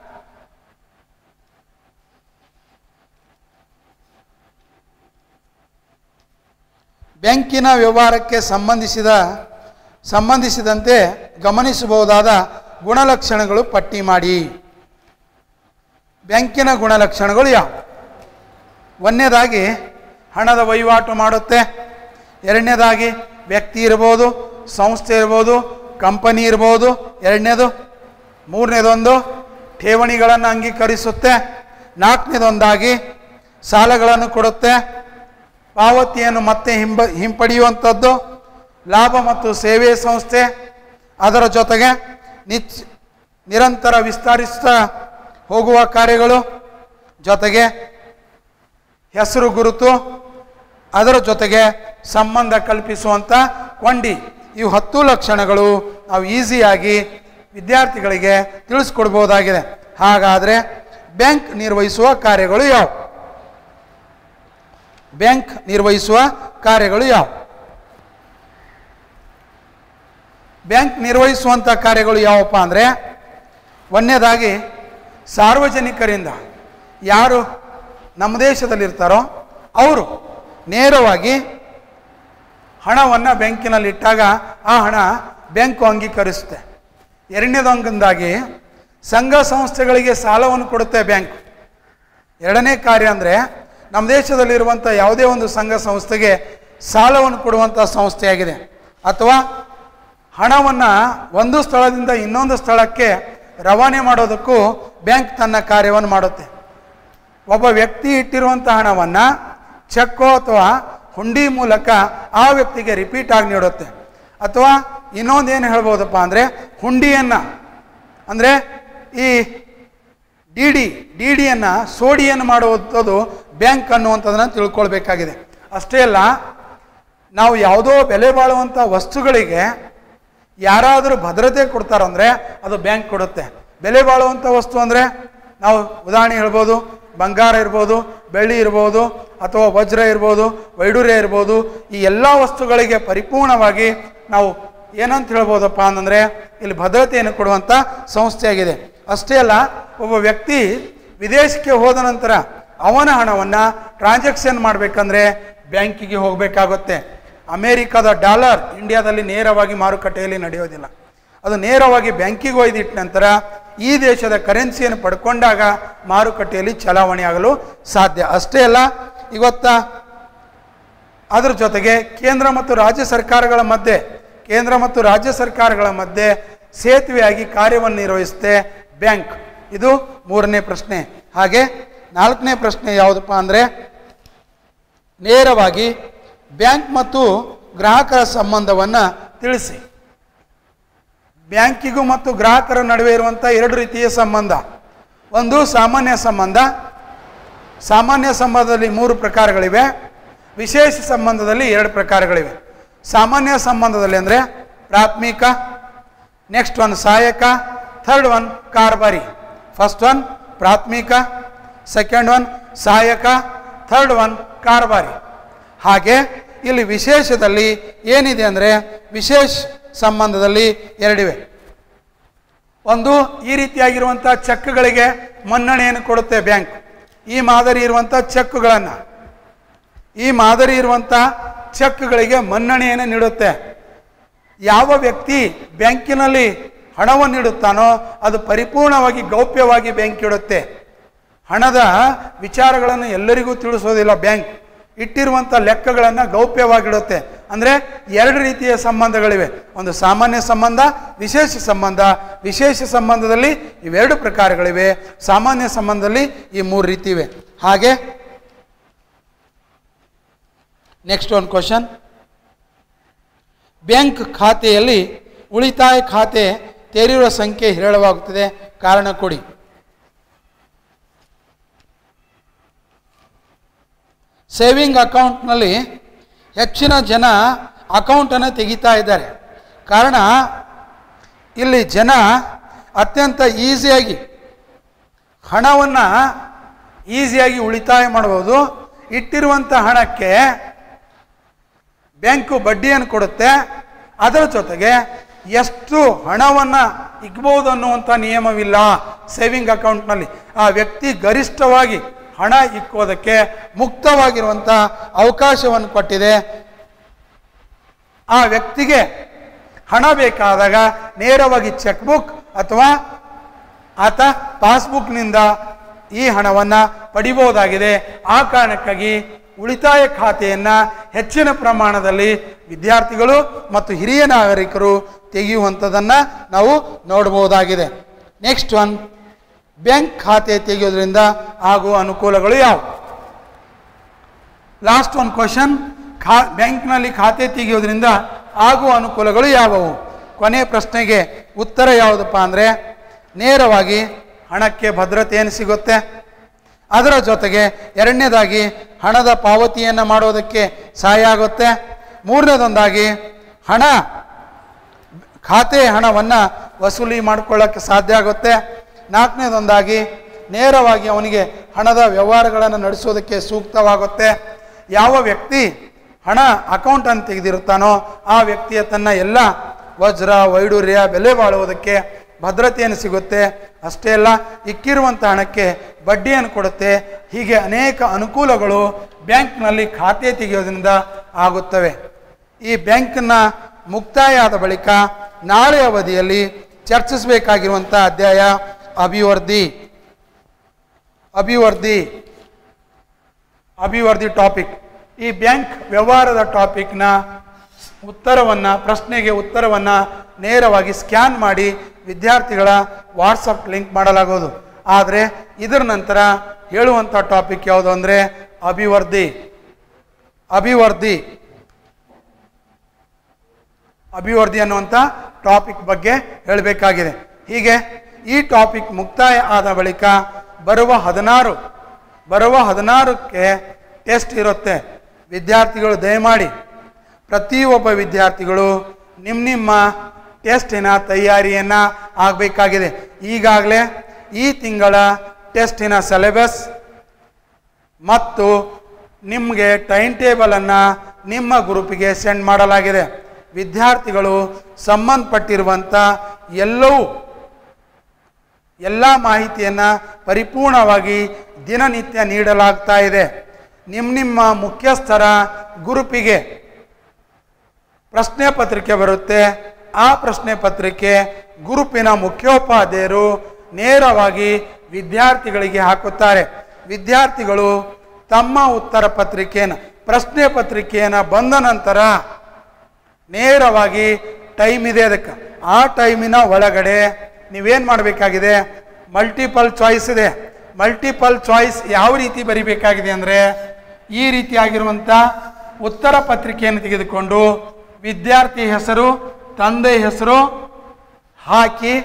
ಬ್ಯಾಂಕಿನ ವ್ಯವಹಾರಕ್ಕೆ ಸಂಬಂಧಿಸಿದ ಸಂಬಂಧಿಸಿದಂತೆ ಗಮನಿಸಬಹುದಾದ ಗುಣಲಕ್ಷಣಗಳು ಪಟ್ಟಿ ಮಾಡಿ ಬ್ಯಾಂಕಿನ ಗುಣಲಕ್ಷಣಗಳು ಯಾವ ಒಂದನೇದಾಗಿ ಹಣದ ವಹಿವಾಟು ಮಾಡುತ್ತೆ ಎರಡನೇದಾಗಿ ವ್ಯಕ್ತಿ ಇರ್ಬೋದು ಸಂಸ್ಥೆ ಇರ್ಬೋದು ಕಂಪನಿ ಇರ್ಬೋದು ಎರಡನೇದು ಮೂರನೇದೊಂದು ಠೇವಣಿಗಳನ್ನು ಅಂಗೀಕರಿಸುತ್ತೆ ನಾಲ್ಕನೇದೊಂದಾಗಿ ಸಾಲಗಳನ್ನು ಕೊಡುತ್ತೆ ಪಾವತಿಯನ್ನು ಮತ್ತೆ ಹಿಂಬ ಹಿಂಪಡೆಯುವಂಥದ್ದು ಲಾಭ ಮತ್ತು ಸೇವೆ ಸಂಸ್ಥೆ ಅದರ ಜೊತೆಗೆ ನಿಚ್ ನಿರಂತರ ವಿಸ್ತರಿಸ್ತಾ ಹೋಗುವ ಕಾರ್ಯಗಳು ಜೊತೆಗೆ ಹೆಸರು ಗುರುತು ಅದರ ಜೊತೆಗೆ ಸಂಬಂಧ ಕಲ್ಪಿಸುವಂಥ ಕೊಂಡಿ ಇವು ಹತ್ತು ಲಕ್ಷಣಗಳು ನಾವು ಈಸಿಯಾಗಿ ವಿದ್ಯಾರ್ಥಿಗಳಿಗೆ ತಿಳಿಸ್ಕೊಡ್ಬೋದಾಗಿದೆ ಹಾಗಾದರೆ ಬ್ಯಾಂಕ್ ನಿರ್ವಹಿಸುವ ಕಾರ್ಯಗಳು ಯಾವುವು ಬ್ಯಾಂಕ್ ನಿರ್ವಹಿಸುವ ಕಾರ್ಯಗಳು ಯಾವ ಬ್ಯಾಂಕ್ ನಿರ್ವಹಿಸುವಂಥ ಕಾರ್ಯಗಳು ಯಾವಪ್ಪ ಅಂದರೆ ಒಂದನೇದಾಗಿ ಸಾರ್ವಜನಿಕರಿಂದ ಯಾರು ನಮ್ಮ ದೇಶದಲ್ಲಿರ್ತಾರೋ ಅವರು ನೇರವಾಗಿ ಹಣವನ್ನು ಬ್ಯಾಂಕಿನಲ್ಲಿ ಇಟ್ಟಾಗ ಆ ಹಣ ಬ್ಯಾಂಕು ಅಂಗೀಕರಿಸುತ್ತೆ ಎರಡನೇದೊಂದಾಗಿ ಸಂಘ ಸಂಸ್ಥೆಗಳಿಗೆ ಸಾಲವನ್ನು ಕೊಡುತ್ತೆ ಬ್ಯಾಂಕ್ ಎರಡನೇ ಕಾರ್ಯ ಅಂದರೆ ನಮ್ಮ ದೇಶದಲ್ಲಿರುವಂಥ ಯಾವುದೇ ಒಂದು ಸಂಘ ಸಂಸ್ಥೆಗೆ ಸಾಲವನ್ನು ಕೊಡುವಂಥ ಸಂಸ್ಥೆಯಾಗಿದೆ ಅಥವಾ ಹಣವನ್ನು ಒಂದು ಸ್ಥಳದಿಂದ ಇನ್ನೊಂದು ಸ್ಥಳಕ್ಕೆ ರವಾನೆ ಮಾಡೋದಕ್ಕೂ ಬ್ಯಾಂಕ್ ತನ್ನ ಕಾರ್ಯವನ್ನು ಮಾಡುತ್ತೆ ಒಬ್ಬ ವ್ಯಕ್ತಿ ಇಟ್ಟಿರುವಂಥ ಹಣವನ್ನು ಚೆಕ್ಕೋ ಅಥವಾ ಹುಂಡಿ ಮೂಲಕ ಆ ವ್ಯಕ್ತಿಗೆ ರಿಪೀಟ್ ಆಗಿ ನೀಡುತ್ತೆ ಅಥವಾ ಇನ್ನೊಂದೇನು ಹೇಳ್ಬೋದಪ್ಪ ಅಂದರೆ ಹುಂಡಿಯನ್ನು ಅಂದರೆ ಈ ಡಿ ಡಿ ಡಿ ಡಿಯನ್ನು ಸೋಡಿಯನ್ನು ಮಾಡುವಂಥದ್ದು ಬ್ಯಾಂಕ್ ಅನ್ನುವಂಥದ್ದನ್ನು ತಿಳ್ಕೊಳ್ಬೇಕಾಗಿದೆ ಅಷ್ಟೇ ಅಲ್ಲ ನಾವು ಯಾವುದೋ ಬೆಲೆ ಬಾಳುವಂಥ ವಸ್ತುಗಳಿಗೆ ಯಾರಾದರೂ ಭದ್ರತೆ ಕೊಡ್ತಾರಂದರೆ ಅದು ಬ್ಯಾಂಕ್ ಕೊಡುತ್ತೆ ಬೆಲೆ ಬಾಳುವಂಥ ವಸ್ತು ಅಂದರೆ ನಾವು ಉದಾಹರಣೆ ಹೇಳ್ಬೋದು ಬಂಗಾರ ಇರ್ಬೋದು ಬೆಳ್ಳಿ ಇರ್ಬೋದು ಅಥವಾ ವಜ್ರ ಇರ್ಬೋದು ವೈಡೂರ್ಯ ಇರ್ಬೋದು ಈ ಎಲ್ಲ ವಸ್ತುಗಳಿಗೆ ಪರಿಪೂರ್ಣವಾಗಿ ನಾವು ಏನಂತ ಹೇಳ್ಬೋದಪ್ಪ ಅಂತಂದರೆ ಇಲ್ಲಿ ಭದ್ರತೆಯನ್ನು ಕೊಡುವಂಥ ಸಂಸ್ಥೆಯಾಗಿದೆ ಅಷ್ಟೇ ಅಲ್ಲ ಒಬ್ಬ ವ್ಯಕ್ತಿ ವಿದೇಶಕ್ಕೆ ಹೋದ ನಂತರ ಅವನ ಹಣವನ್ನು ಟ್ರಾನ್ಸಾಕ್ಷನ್ ಮಾಡಬೇಕಂದ್ರೆ ಬ್ಯಾಂಕಿಗೆ ಹೋಗಬೇಕಾಗುತ್ತೆ ಅಮೇರಿಕಾದ ಡಾಲರ್ ಇಂಡಿಯಾದಲ್ಲಿ ನೇರವಾಗಿ ಮಾರುಕಟ್ಟೆಯಲ್ಲಿ ನಡೆಯೋದಿಲ್ಲ ಅದು ನೇರವಾಗಿ ಬ್ಯಾಂಕಿಗೆ ಒಯ್ದಿಟ್ಟ ನಂತರ ಈ ದೇಶದ ಕರೆನ್ಸಿಯನ್ನು ಪಡ್ಕೊಂಡಾಗ ಮಾರುಕಟ್ಟೆಯಲ್ಲಿ ಚಲಾವಣೆ ಆಗಲು ಸಾಧ್ಯ ಅಷ್ಟೇ ಅಲ್ಲ ಇವತ್ತ ಅದರ ಜೊತೆಗೆ ಕೇಂದ್ರ ಮತ್ತು ರಾಜ್ಯ ಸರ್ಕಾರಗಳ ಮಧ್ಯೆ ಕೇಂದ್ರ ಮತ್ತು ರಾಜ್ಯ ಸರ್ಕಾರಗಳ ಮಧ್ಯೆ ಸೇತುವೆಯಾಗಿ ಕಾರ್ಯವನ್ನು ನಿರ್ವಹಿಸುತ್ತೆ ಬ್ಯಾಂಕ್ ಇದು ಮೂರನೇ ಪ್ರಶ್ನೆ ಹಾಗೆ ನಾಲ್ಕನೇ ಪ್ರಶ್ನೆ ಯಾವುದಪ್ಪ ಅಂದರೆ ನೇರವಾಗಿ ಬ್ಯಾಂಕ್ ಮತ್ತು ಗ್ರಾಹಕರ ಸಂಬಂಧವನ್ನು ತಿಳಿಸಿ ಬ್ಯಾಂಕಿಗೂ ಮತ್ತು ಗ್ರಾಹಕರ ನಡುವೆ ಇರುವಂಥ ಎರಡು ರೀತಿಯ ಸಂಬಂಧ ಒಂದು ಸಾಮಾನ್ಯ ಸಂಬಂಧ ಸಾಮಾನ್ಯ ಸಂಬಂಧದಲ್ಲಿ ಮೂರು ಪ್ರಕಾರಗಳಿವೆ ವಿಶೇಷ ಸಂಬಂಧದಲ್ಲಿ ಎರಡು ಪ್ರಕಾರಗಳಿವೆ ಸಾಮಾನ್ಯ ಸಂಬಂಧದಲ್ಲಿ ಅಂದರೆ ಪ್ರಾಥಮಿಕ ನೆಕ್ಸ್ಟ್ ಒನ್ ಸಹಾಯಕ ಥರ್ಡ್ ಒನ್ ಕಾರ್ಬಾರಿ ಫಸ್ಟ್ ಒನ್ ಪ್ರಾಥಮಿಕ ಸೆಕೆಂಡ್ ಒನ್ ಸಹಾಯಕ ಥರ್ಡ್ ಒನ್ ಕಾರ್ಬಾರಿ ಹಾಗೆ ಇಲ್ಲಿ ವಿಶೇಷದಲ್ಲಿ ಏನಿದೆ ಅಂದರೆ ವಿಶೇಷ ಸಂಬಂಧದಲ್ಲಿ ಎರಡಿವೆ ಒಂದು ಈ ರೀತಿಯಾಗಿರುವಂಥ ಚೆಕ್ಗಳಿಗೆ ಮನ್ನಣೆಯನ್ನು ಕೊಡುತ್ತೆ ಬ್ಯಾಂಕ್ ಈ ಮಾದರಿ ಇರುವಂಥ ಚೆಕ್ಗಳನ್ನು ಈ ಮಾದರಿ ಇರುವಂಥ ಚೆಕ್ಗಳಿಗೆ ಮನ್ನಣೆಯನ್ನು ನೀಡುತ್ತೆ ಯಾವ ವ್ಯಕ್ತಿ ಬ್ಯಾಂಕಿನಲ್ಲಿ ಹಣವನ್ನು ಇಡುತ್ತಾನೋ ಅದು ಪರಿಪೂರ್ಣವಾಗಿ ಗೌಪ್ಯವಾಗಿ ಬ್ಯಾಂಕ್ ಇಡುತ್ತೆ ಹಣದ ವಿಚಾರಗಳನ್ನು ಎಲ್ಲರಿಗೂ ತಿಳಿಸೋದಿಲ್ಲ ಬ್ಯಾಂಕ್ ಇಟ್ಟಿರುವಂಥ ಲೆಕ್ಕಗಳನ್ನು ಗೌಪ್ಯವಾಗಿಡುತ್ತೆ ಅಂದರೆ ಎರಡು ರೀತಿಯ ಸಂಬಂಧಗಳಿವೆ ಒಂದು ಸಾಮಾನ್ಯ ಸಂಬಂಧ ವಿಶೇಷ ಸಂಬಂಧ ವಿಶೇಷ ಸಂಬಂಧದಲ್ಲಿ ಇವೆರಡು ಪ್ರಕಾರಗಳಿವೆ ಸಾಮಾನ್ಯ ಸಂಬಂಧದಲ್ಲಿ ಈ ಮೂರು ರೀತಿ ಇವೆ ಹಾಗೆ ನೆಕ್ಸ್ಟ್ ಒಂದು ಕ್ವಶನ್ ಬ್ಯಾಂಕ್ ಖಾತೆಯಲ್ಲಿ ಉಳಿತಾಯ ಖಾತೆ ತೆರೆಯುವ ಸಂಖ್ಯೆ ಹೇರಳವಾಗುತ್ತದೆ ಕಾರಣ ಕೊಡಿ ಸೇವಿಂಗ್ ಅಕೌಂಟ್ನಲ್ಲಿ ಹೆಚ್ಚಿನ ಜನ ಅಕೌಂಟನ್ನು ತೆಗಿತಾ ಇದ್ದಾರೆ ಕಾರಣ ಇಲ್ಲಿ ಜನ ಅತ್ಯಂತ ಈಸಿಯಾಗಿ ಹಣವನ್ನು ಈಸಿಯಾಗಿ ಉಳಿತಾಯ ಮಾಡ್ಬೋದು ಇಟ್ಟಿರುವಂಥ ಹಣಕ್ಕೆ ಬ್ಯಾಂಕು ಬಡ್ಡಿಯನ್ನು ಕೊಡುತ್ತೆ ಅದರ ಜೊತೆಗೆ ಎಷ್ಟು ಹಣವನ್ನು ಇಕ್ಬೋದು ಅನ್ನುವಂಥ ನಿಯಮವಿಲ್ಲ ಸೇವಿಂಗ್ ಅಕೌಂಟ್ನಲ್ಲಿ ಆ ವ್ಯಕ್ತಿ ಗರಿಷ್ಠವಾಗಿ ಹಣ ಇಕ್ಕೋದಕ್ಕೆ ಮುಕ್ತವಾಗಿರುವಂಥ ಅವಕಾಶವನ್ನು ಕೊಟ್ಟಿದೆ ಆ ವ್ಯಕ್ತಿಗೆ ಹಣ ಬೇಕಾದಾಗ ನೇರವಾಗಿ ಚೆಕ್ ಬುಕ್ ಅಥವಾ ಆತ ಪಾಸ್ಬುಕ್ನಿಂದ ಈ ಹಣವನ್ನು ಪಡಿಬಹುದಾಗಿದೆ ಆ ಕಾರಣಕ್ಕಾಗಿ ಉಳಿತಾಯ ಖಾತೆಯನ್ನು ಹೆಚ್ಚಿನ ಪ್ರಮಾಣದಲ್ಲಿ ವಿದ್ಯಾರ್ಥಿಗಳು ಮತ್ತು ಹಿರಿಯ ನಾಗರಿಕರು ತೆಗೆಯುವಂಥದ್ದನ್ನು ನಾವು ನೋಡಬಹುದಾಗಿದೆ ನೆಕ್ಸ್ಟ್ ಒನ್ ಬ್ಯಾಂಕ್ ಖಾತೆ ತೆಗೆಯೋದ್ರಿಂದ ಆಗುವ ಅನುಕೂಲಗಳು ಯಾವುವು ಲಾಸ್ಟ್ ಒನ್ ಕ್ವಶನ್ ಖಾ ಬ್ಯಾಂಕ್ನಲ್ಲಿ ಖಾತೆ ತೆಗೆಯೋದ್ರಿಂದ ಆಗುವ ಅನುಕೂಲಗಳು ಯಾವುವು ಕೊನೆ ಪ್ರಶ್ನೆಗೆ ಉತ್ತರ ಯಾವುದಪ್ಪ ಅಂದರೆ ನೇರವಾಗಿ ಹಣಕ್ಕೆ ಭದ್ರತೆಯನ್ನು ಸಿಗುತ್ತೆ ಅದರ ಜೊತೆಗೆ ಎರಡನೇದಾಗಿ ಹಣದ ಪಾವತಿಯನ್ನು ಮಾಡೋದಕ್ಕೆ ಸಹಾಯ ಆಗುತ್ತೆ ಮೂರನೇದೊಂದಾಗಿ ಹಣ ಖಾತೆ ಹಣವನ್ನು ವಸೂಲಿ ಮಾಡಿಕೊಳ್ಳೋಕ್ಕೆ ಸಾಧ್ಯ ಆಗುತ್ತೆ ನಾಲ್ಕನೇದೊಂದಾಗಿ ನೇರವಾಗಿ ಅವನಿಗೆ ಹಣದ ವ್ಯವಹಾರಗಳನ್ನು ನಡೆಸೋದಕ್ಕೆ ಸೂಕ್ತವಾಗುತ್ತೆ ಯಾವ ವ್ಯಕ್ತಿ ಹಣ ಅಕೌಂಟನ್ನು ತೆಗೆದಿರುತ್ತಾನೋ ಆ ವ್ಯಕ್ತಿಯ ತನ್ನ ಎಲ್ಲ ವಜ್ರ ವೈಡೂರ್ಯ ಬೆಲೆ ಬಾಳುವುದಕ್ಕೆ ಭದ್ರತೆಯನ್ನು ಸಿಗುತ್ತೆ ಅಷ್ಟೇ ಅಲ್ಲ ಇಕ್ಕಿರುವಂಥ ಹಣಕ್ಕೆ ಬಡ್ಡಿಯನ್ನು ಕೊಡುತ್ತೆ ಹೀಗೆ ಅನೇಕ ಅನುಕೂಲಗಳು ಬ್ಯಾಂಕ್ನಲ್ಲಿ ಖಾತೆ ತೆಗೆಯೋದ್ರಿಂದ ಆಗುತ್ತವೆ ಈ ಬ್ಯಾಂಕನ್ನ ಮುಕ್ತಾಯ ಆದ ಬಳಿಕ ನಾಳೆ ಅವಧಿಯಲ್ಲಿ ಚರ್ಚಿಸಬೇಕಾಗಿರುವಂಥ ಅಧ್ಯಾಯ ಅಭಿವೃದ್ಧಿ ಅಭಿವೃದ್ಧಿ ಅಭಿವೃದ್ಧಿ ಟಾಪಿಕ್ ಈ ಬ್ಯಾಂಕ್ ವ್ಯವಹಾರದ ಟಾಪಿಕ್ನ ಉತ್ತರವನ್ನು ಪ್ರಶ್ನೆಗೆ ಉತ್ತರವನ್ನು ನೇರವಾಗಿ ಸ್ಕ್ಯಾನ್ ಮಾಡಿ ವಿದ್ಯಾರ್ಥಿಗಳ ವಾಟ್ಸಪ್ ಲಿಂಕ್ ಮಾಡಲಾಗುವುದು ಆದರೆ ಇದರ ನಂತರ ಹೇಳುವಂಥ ಟಾಪಿಕ್ ಯಾವುದು ಅಂದರೆ ಅಭಿವೃದ್ಧಿ ಅಭಿವೃದ್ಧಿ ಅಭಿವೃದ್ಧಿ ಅನ್ನುವಂಥ ಟಾಪಿಕ್ ಬಗ್ಗೆ ಹೇಳಬೇಕಾಗಿದೆ ಹೀಗೆ ಈ ಟಾಪಿಕ್ ಮುಕ್ತಾಯ ಆದ ಬಳಿಕ ಬರುವ ಹದಿನಾರು ಬರುವ ಹದಿನಾರಕ್ಕೆ ಟೆಸ್ಟ್ ಇರುತ್ತೆ ವಿದ್ಯಾರ್ಥಿಗಳು ದಯಮಾಡಿ ಪ್ರತಿಯೊಬ್ಬ ವಿದ್ಯಾರ್ಥಿಗಳು ನಿಮ್ಮ ನಿಮ್ಮ ಟೆಸ್ಟಿನ ತಯಾರಿಯನ್ನು ಆಗಬೇಕಾಗಿದೆ ಈಗಾಗಲೇ ಈ ತಿಂಗಳ ಟೆಸ್ಟಿನ ಸಿಲೆಬಸ್ ಮತ್ತು ನಿಮಗೆ ಟೈಮ್ ಟೇಬಲನ್ನು ನಿಮ್ಮ ಗ್ರೂಪಿಗೆ ಸೆಂಡ್ ಮಾಡಲಾಗಿದೆ ವಿದ್ಯಾರ್ಥಿಗಳು ಸಂಬಂಧಪಟ್ಟಿರುವಂಥ ಎಲ್ಲವೂ ಎಲ್ಲ ಮಾಹಿತಿಯನ್ನು ಪರಿಪೂರ್ಣವಾಗಿ ದಿನನಿತ್ಯ ನೀಡಲಾಗ್ತಾ ಇದೆ ನಿಮ್ಮ ನಿಮ್ಮ ಮುಖ್ಯಸ್ಥರ ಗುರುಪಿಗೆ ಪ್ರಶ್ನೆ ಪತ್ರಿಕೆ ಬರುತ್ತೆ ಆ ಪ್ರಶ್ನೆ ಪತ್ರಿಕೆ ಗುರುಪಿನ ಮುಖ್ಯೋಪಾಧ್ಯಾಯರು ನೇರವಾಗಿ ವಿದ್ಯಾರ್ಥಿಗಳಿಗೆ ಹಾಕುತ್ತಾರೆ ವಿದ್ಯಾರ್ಥಿಗಳು ತಮ್ಮ ಉತ್ತರ ಪತ್ರಿಕೆಯನ್ನು ಪ್ರಶ್ನೆ ಪತ್ರಿಕೆಯನ್ನು ಬಂದ ನಂತರ ನೇರವಾಗಿ ಟೈಮ್ ಇದೆ ಅದಕ್ಕೆ ಆ ಟೈಮಿನ ಒಳಗಡೆ ನೀವೇನು ಮಾಡಬೇಕಾಗಿದೆ ಮಲ್ಟಿಪಲ್ ಚಾಯ್ಸ್ ಇದೆ ಮಲ್ಟಿಪಲ್ ಚಾಯ್ಸ್ ಯಾವ ರೀತಿ ಬರಿಬೇಕಾಗಿದೆ ಅಂದರೆ ಈ ರೀತಿಯಾಗಿರುವಂಥ ಉತ್ತರ ಪತ್ರಿಕೆಯನ್ನು ತೆಗೆದುಕೊಂಡು ವಿದ್ಯಾರ್ಥಿ ಹೆಸರು ತಂದೆ ಹೆಸರು ಹಾಕಿ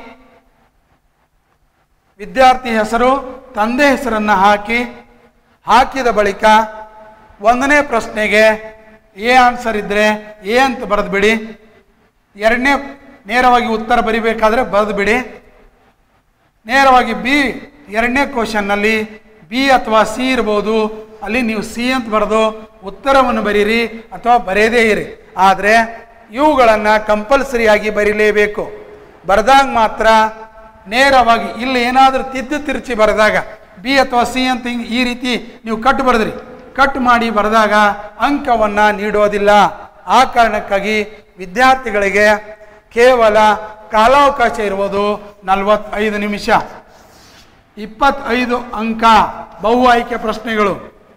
ವಿದ್ಯಾರ್ಥಿ ಹೆಸರು ತಂದೆ ಹೆಸರನ್ನು ಹಾಕಿ ಹಾಕಿದ ಬಳಿಕ ಒಂದನೇ ಪ್ರಶ್ನೆಗೆ ಎ ಆನ್ಸರ್ ಇದ್ದರೆ ಎ ಅಂತ ಬರೆದು ಬಿಡಿ ಎರಡನೇ ನೇರವಾಗಿ ಉತ್ತರ ಬರಿಬೇಕಾದ್ರೆ ಬರೆದು ಬಿಡಿ ನೇರವಾಗಿ ಬಿ ಎರಡನೇ ಕ್ವಶನ್ನಲ್ಲಿ ಬಿ ಅಥವಾ ಸಿ ಇರ್ಬೋದು ಅಲ್ಲಿ ನೀವು ಸಿ ಅಂತ ಬರೆದು ಉತ್ತರವನ್ನು ಬರೀರಿ ಅಥವಾ ಬರೆಯದೇ ಇರಿ ಆದರೆ ಇವುಗಳನ್ನು ಕಂಪಲ್ಸರಿಯಾಗಿ ಬರೀಲೇಬೇಕು ಬರೆದಾಗ ಮಾತ್ರ ನೇರವಾಗಿ ಇಲ್ಲಿ ಏನಾದರೂ ತಿದ್ದು ತಿರುಚಿ ಬರೆದಾಗ ಬಿ ಅಥವಾ ಸಿ ಅಂತ ಹಿಂಗೆ ಈ ರೀತಿ ನೀವು ಕಟ್ ಬರೆದ್ರಿ ಕಟ್ ಮಾಡಿ ಬರೆದಾಗ ಅಂಕವನ್ನು ನೀಡೋದಿಲ್ಲ ಆ ಕಾರಣಕ್ಕಾಗಿ ವಿದ್ಯಾರ್ಥಿಗಳಿಗೆ ಕೇವಲ ಕಾಲಾವಕಾಶ ಇರುವುದು ನಲವತ್ತೈದು ನಿಮಿಷ ಇಪ್ಪತ್ತೈದು ಅಂಕ ಬಹು ಆಯ್ಕೆ ಪ್ರಶ್ನೆಗಳು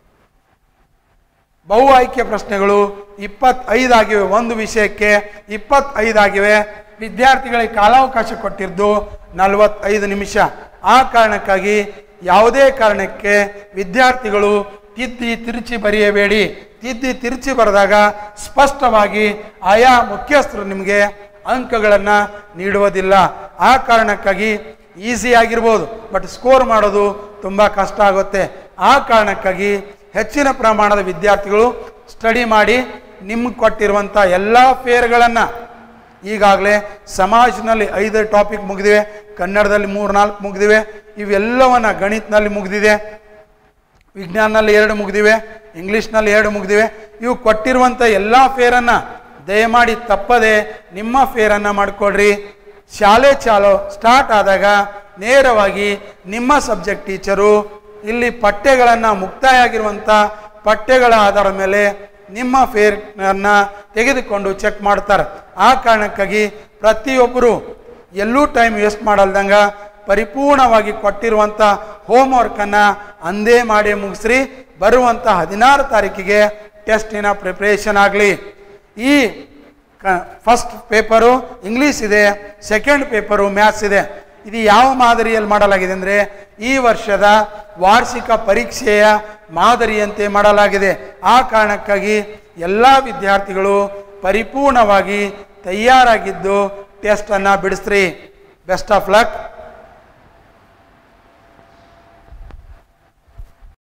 ಬಹು ಆಯ್ಕೆ ಪ್ರಶ್ನೆಗಳು ಇಪ್ಪತ್ತೈದಾಗಿವೆ ಒಂದು ವಿಷಯಕ್ಕೆ ಇಪ್ಪತ್ತೈದಾಗಿವೆ ವಿದ್ಯಾರ್ಥಿಗಳಿಗೆ ಕಾಲಾವಕಾಶ ಕೊಟ್ಟಿದ್ದು ನಲವತ್ತೈದು ನಿಮಿಷ ಆ ಕಾರಣಕ್ಕಾಗಿ ಯಾವುದೇ ಕಾರಣಕ್ಕೆ ವಿದ್ಯಾರ್ಥಿಗಳು ತಿದ್ದಿ ತಿರುಚಿ ಬರೆಯಬೇಡಿ ತಿದ್ದಿ ತಿರುಚಿ ಬರೆದಾಗ ಸ್ಪಷ್ಟವಾಗಿ ಆಯಾ ಮುಖ್ಯಸ್ಥರು ನಿಮಗೆ ಅಂಕಗಳನ್ನು ನೀಡುವುದಿಲ್ಲ ಆ ಕಾರಣಕ್ಕಾಗಿ ಈಸಿ ಆಗಿರ್ಬೋದು ಬಟ್ ಸ್ಕೋರ್ ಮಾಡೋದು ತುಂಬ ಕಷ್ಟ ಆಗುತ್ತೆ ಆ ಕಾರಣಕ್ಕಾಗಿ ಹೆಚ್ಚಿನ ಪ್ರಮಾಣದ ವಿದ್ಯಾರ್ಥಿಗಳು ಸ್ಟಡಿ ಮಾಡಿ ನಿಮ್ಗೆ ಕೊಟ್ಟಿರುವಂಥ ಎಲ್ಲ ಫೇರ್ಗಳನ್ನು ಈಗಾಗಲೇ ಸಮಾಜದಲ್ಲಿ ಐದು ಟಾಪಿಕ್ ಮುಗಿದಿವೆ ಕನ್ನಡದಲ್ಲಿ ಮೂರು ನಾಲ್ಕು ಮುಗಿದಿವೆ ಇವೆಲ್ಲವನ್ನು ಗಣಿತನಲ್ಲಿ ಮುಗಿದಿದೆ ವಿಜ್ಞಾನದಲ್ಲಿ ಎರಡು ಮುಗಿದಿವೆ ಇಂಗ್ಲೀಷ್ನಲ್ಲಿ ಎರಡು ಮುಗಿದಿವೆ ಇವು ಕೊಟ್ಟಿರುವಂಥ ಎಲ್ಲ ಫೇರನ್ನು ದಯಮಾಡಿ ತಪ್ಪದೆ ನಿಮ್ಮ ಫೇರನ್ನು ಮಾಡಿಕೊಡ್ರಿ ಶಾಲೆ ಚಾಲೋ ಸ್ಟಾರ್ಟ್ ಆದಾಗ ನೇರವಾಗಿ ನಿಮ್ಮ ಸಬ್ಜೆಕ್ಟ್ ಟೀಚರು ಇಲ್ಲಿ ಪಠ್ಯಗಳನ್ನು ಮುಕ್ತಾಯ ಆಗಿರುವಂಥ ಪಠ್ಯಗಳ ಆಧಾರದ ಮೇಲೆ ನಿಮ್ಮ ಫೇರ್ನ ತೆಗೆದುಕೊಂಡು ಚೆಕ್ ಮಾಡ್ತಾರೆ ಆ ಕಾರಣಕ್ಕಾಗಿ ಪ್ರತಿಯೊಬ್ಬರು ಎಲ್ಲೂ ಟೈಮ್ ವೇಸ್ಟ್ ಮಾಡಲ್ದಂಗ ಪರಿಪೂರ್ಣವಾಗಿ ಕೊಟ್ಟಿರುವಂಥ ಹೋಮ್ವರ್ಕನ್ನು ಅಂದೇ ಮಾಡಿ ಮುಗಿಸ್ರಿ ಬರುವಂಥ ಹದಿನಾರು ತಾರೀಕಿಗೆ ಟೆಸ್ಟಿನ ಪ್ರಿಪ್ರೇಷನ್ ಆಗಲಿ ಈ ಕ ಫಸ್ಟ್ ಪೇಪರು ಇಂಗ್ಲೀಷ್ ಇದೆ ಸೆಕೆಂಡ್ ಪೇಪರು ಮ್ಯಾಥ್ಸ್ ಇದೆ ಇದು ಯಾವ ಮಾದರಿಯಲ್ಲಿ ಮಾಡಲಾಗಿದೆ ಅಂದರೆ ಈ ವರ್ಷದ ವಾರ್ಷಿಕ ಪರೀಕ್ಷೆಯ ಮಾದರಿಯಂತೆ ಮಾಡಲಾಗಿದೆ ಆ ಕಾರಣಕ್ಕಾಗಿ ಎಲ್ಲ ವಿದ್ಯಾರ್ಥಿಗಳು ಪರಿಪೂರ್ಣವಾಗಿ ತಯಾರಾಗಿದ್ದು ಟೆಸ್ಟನ್ನು ಬಿಡಿಸ್ರಿ ಬೆಸ್ಟ್ ಆಫ್ ಲಕ್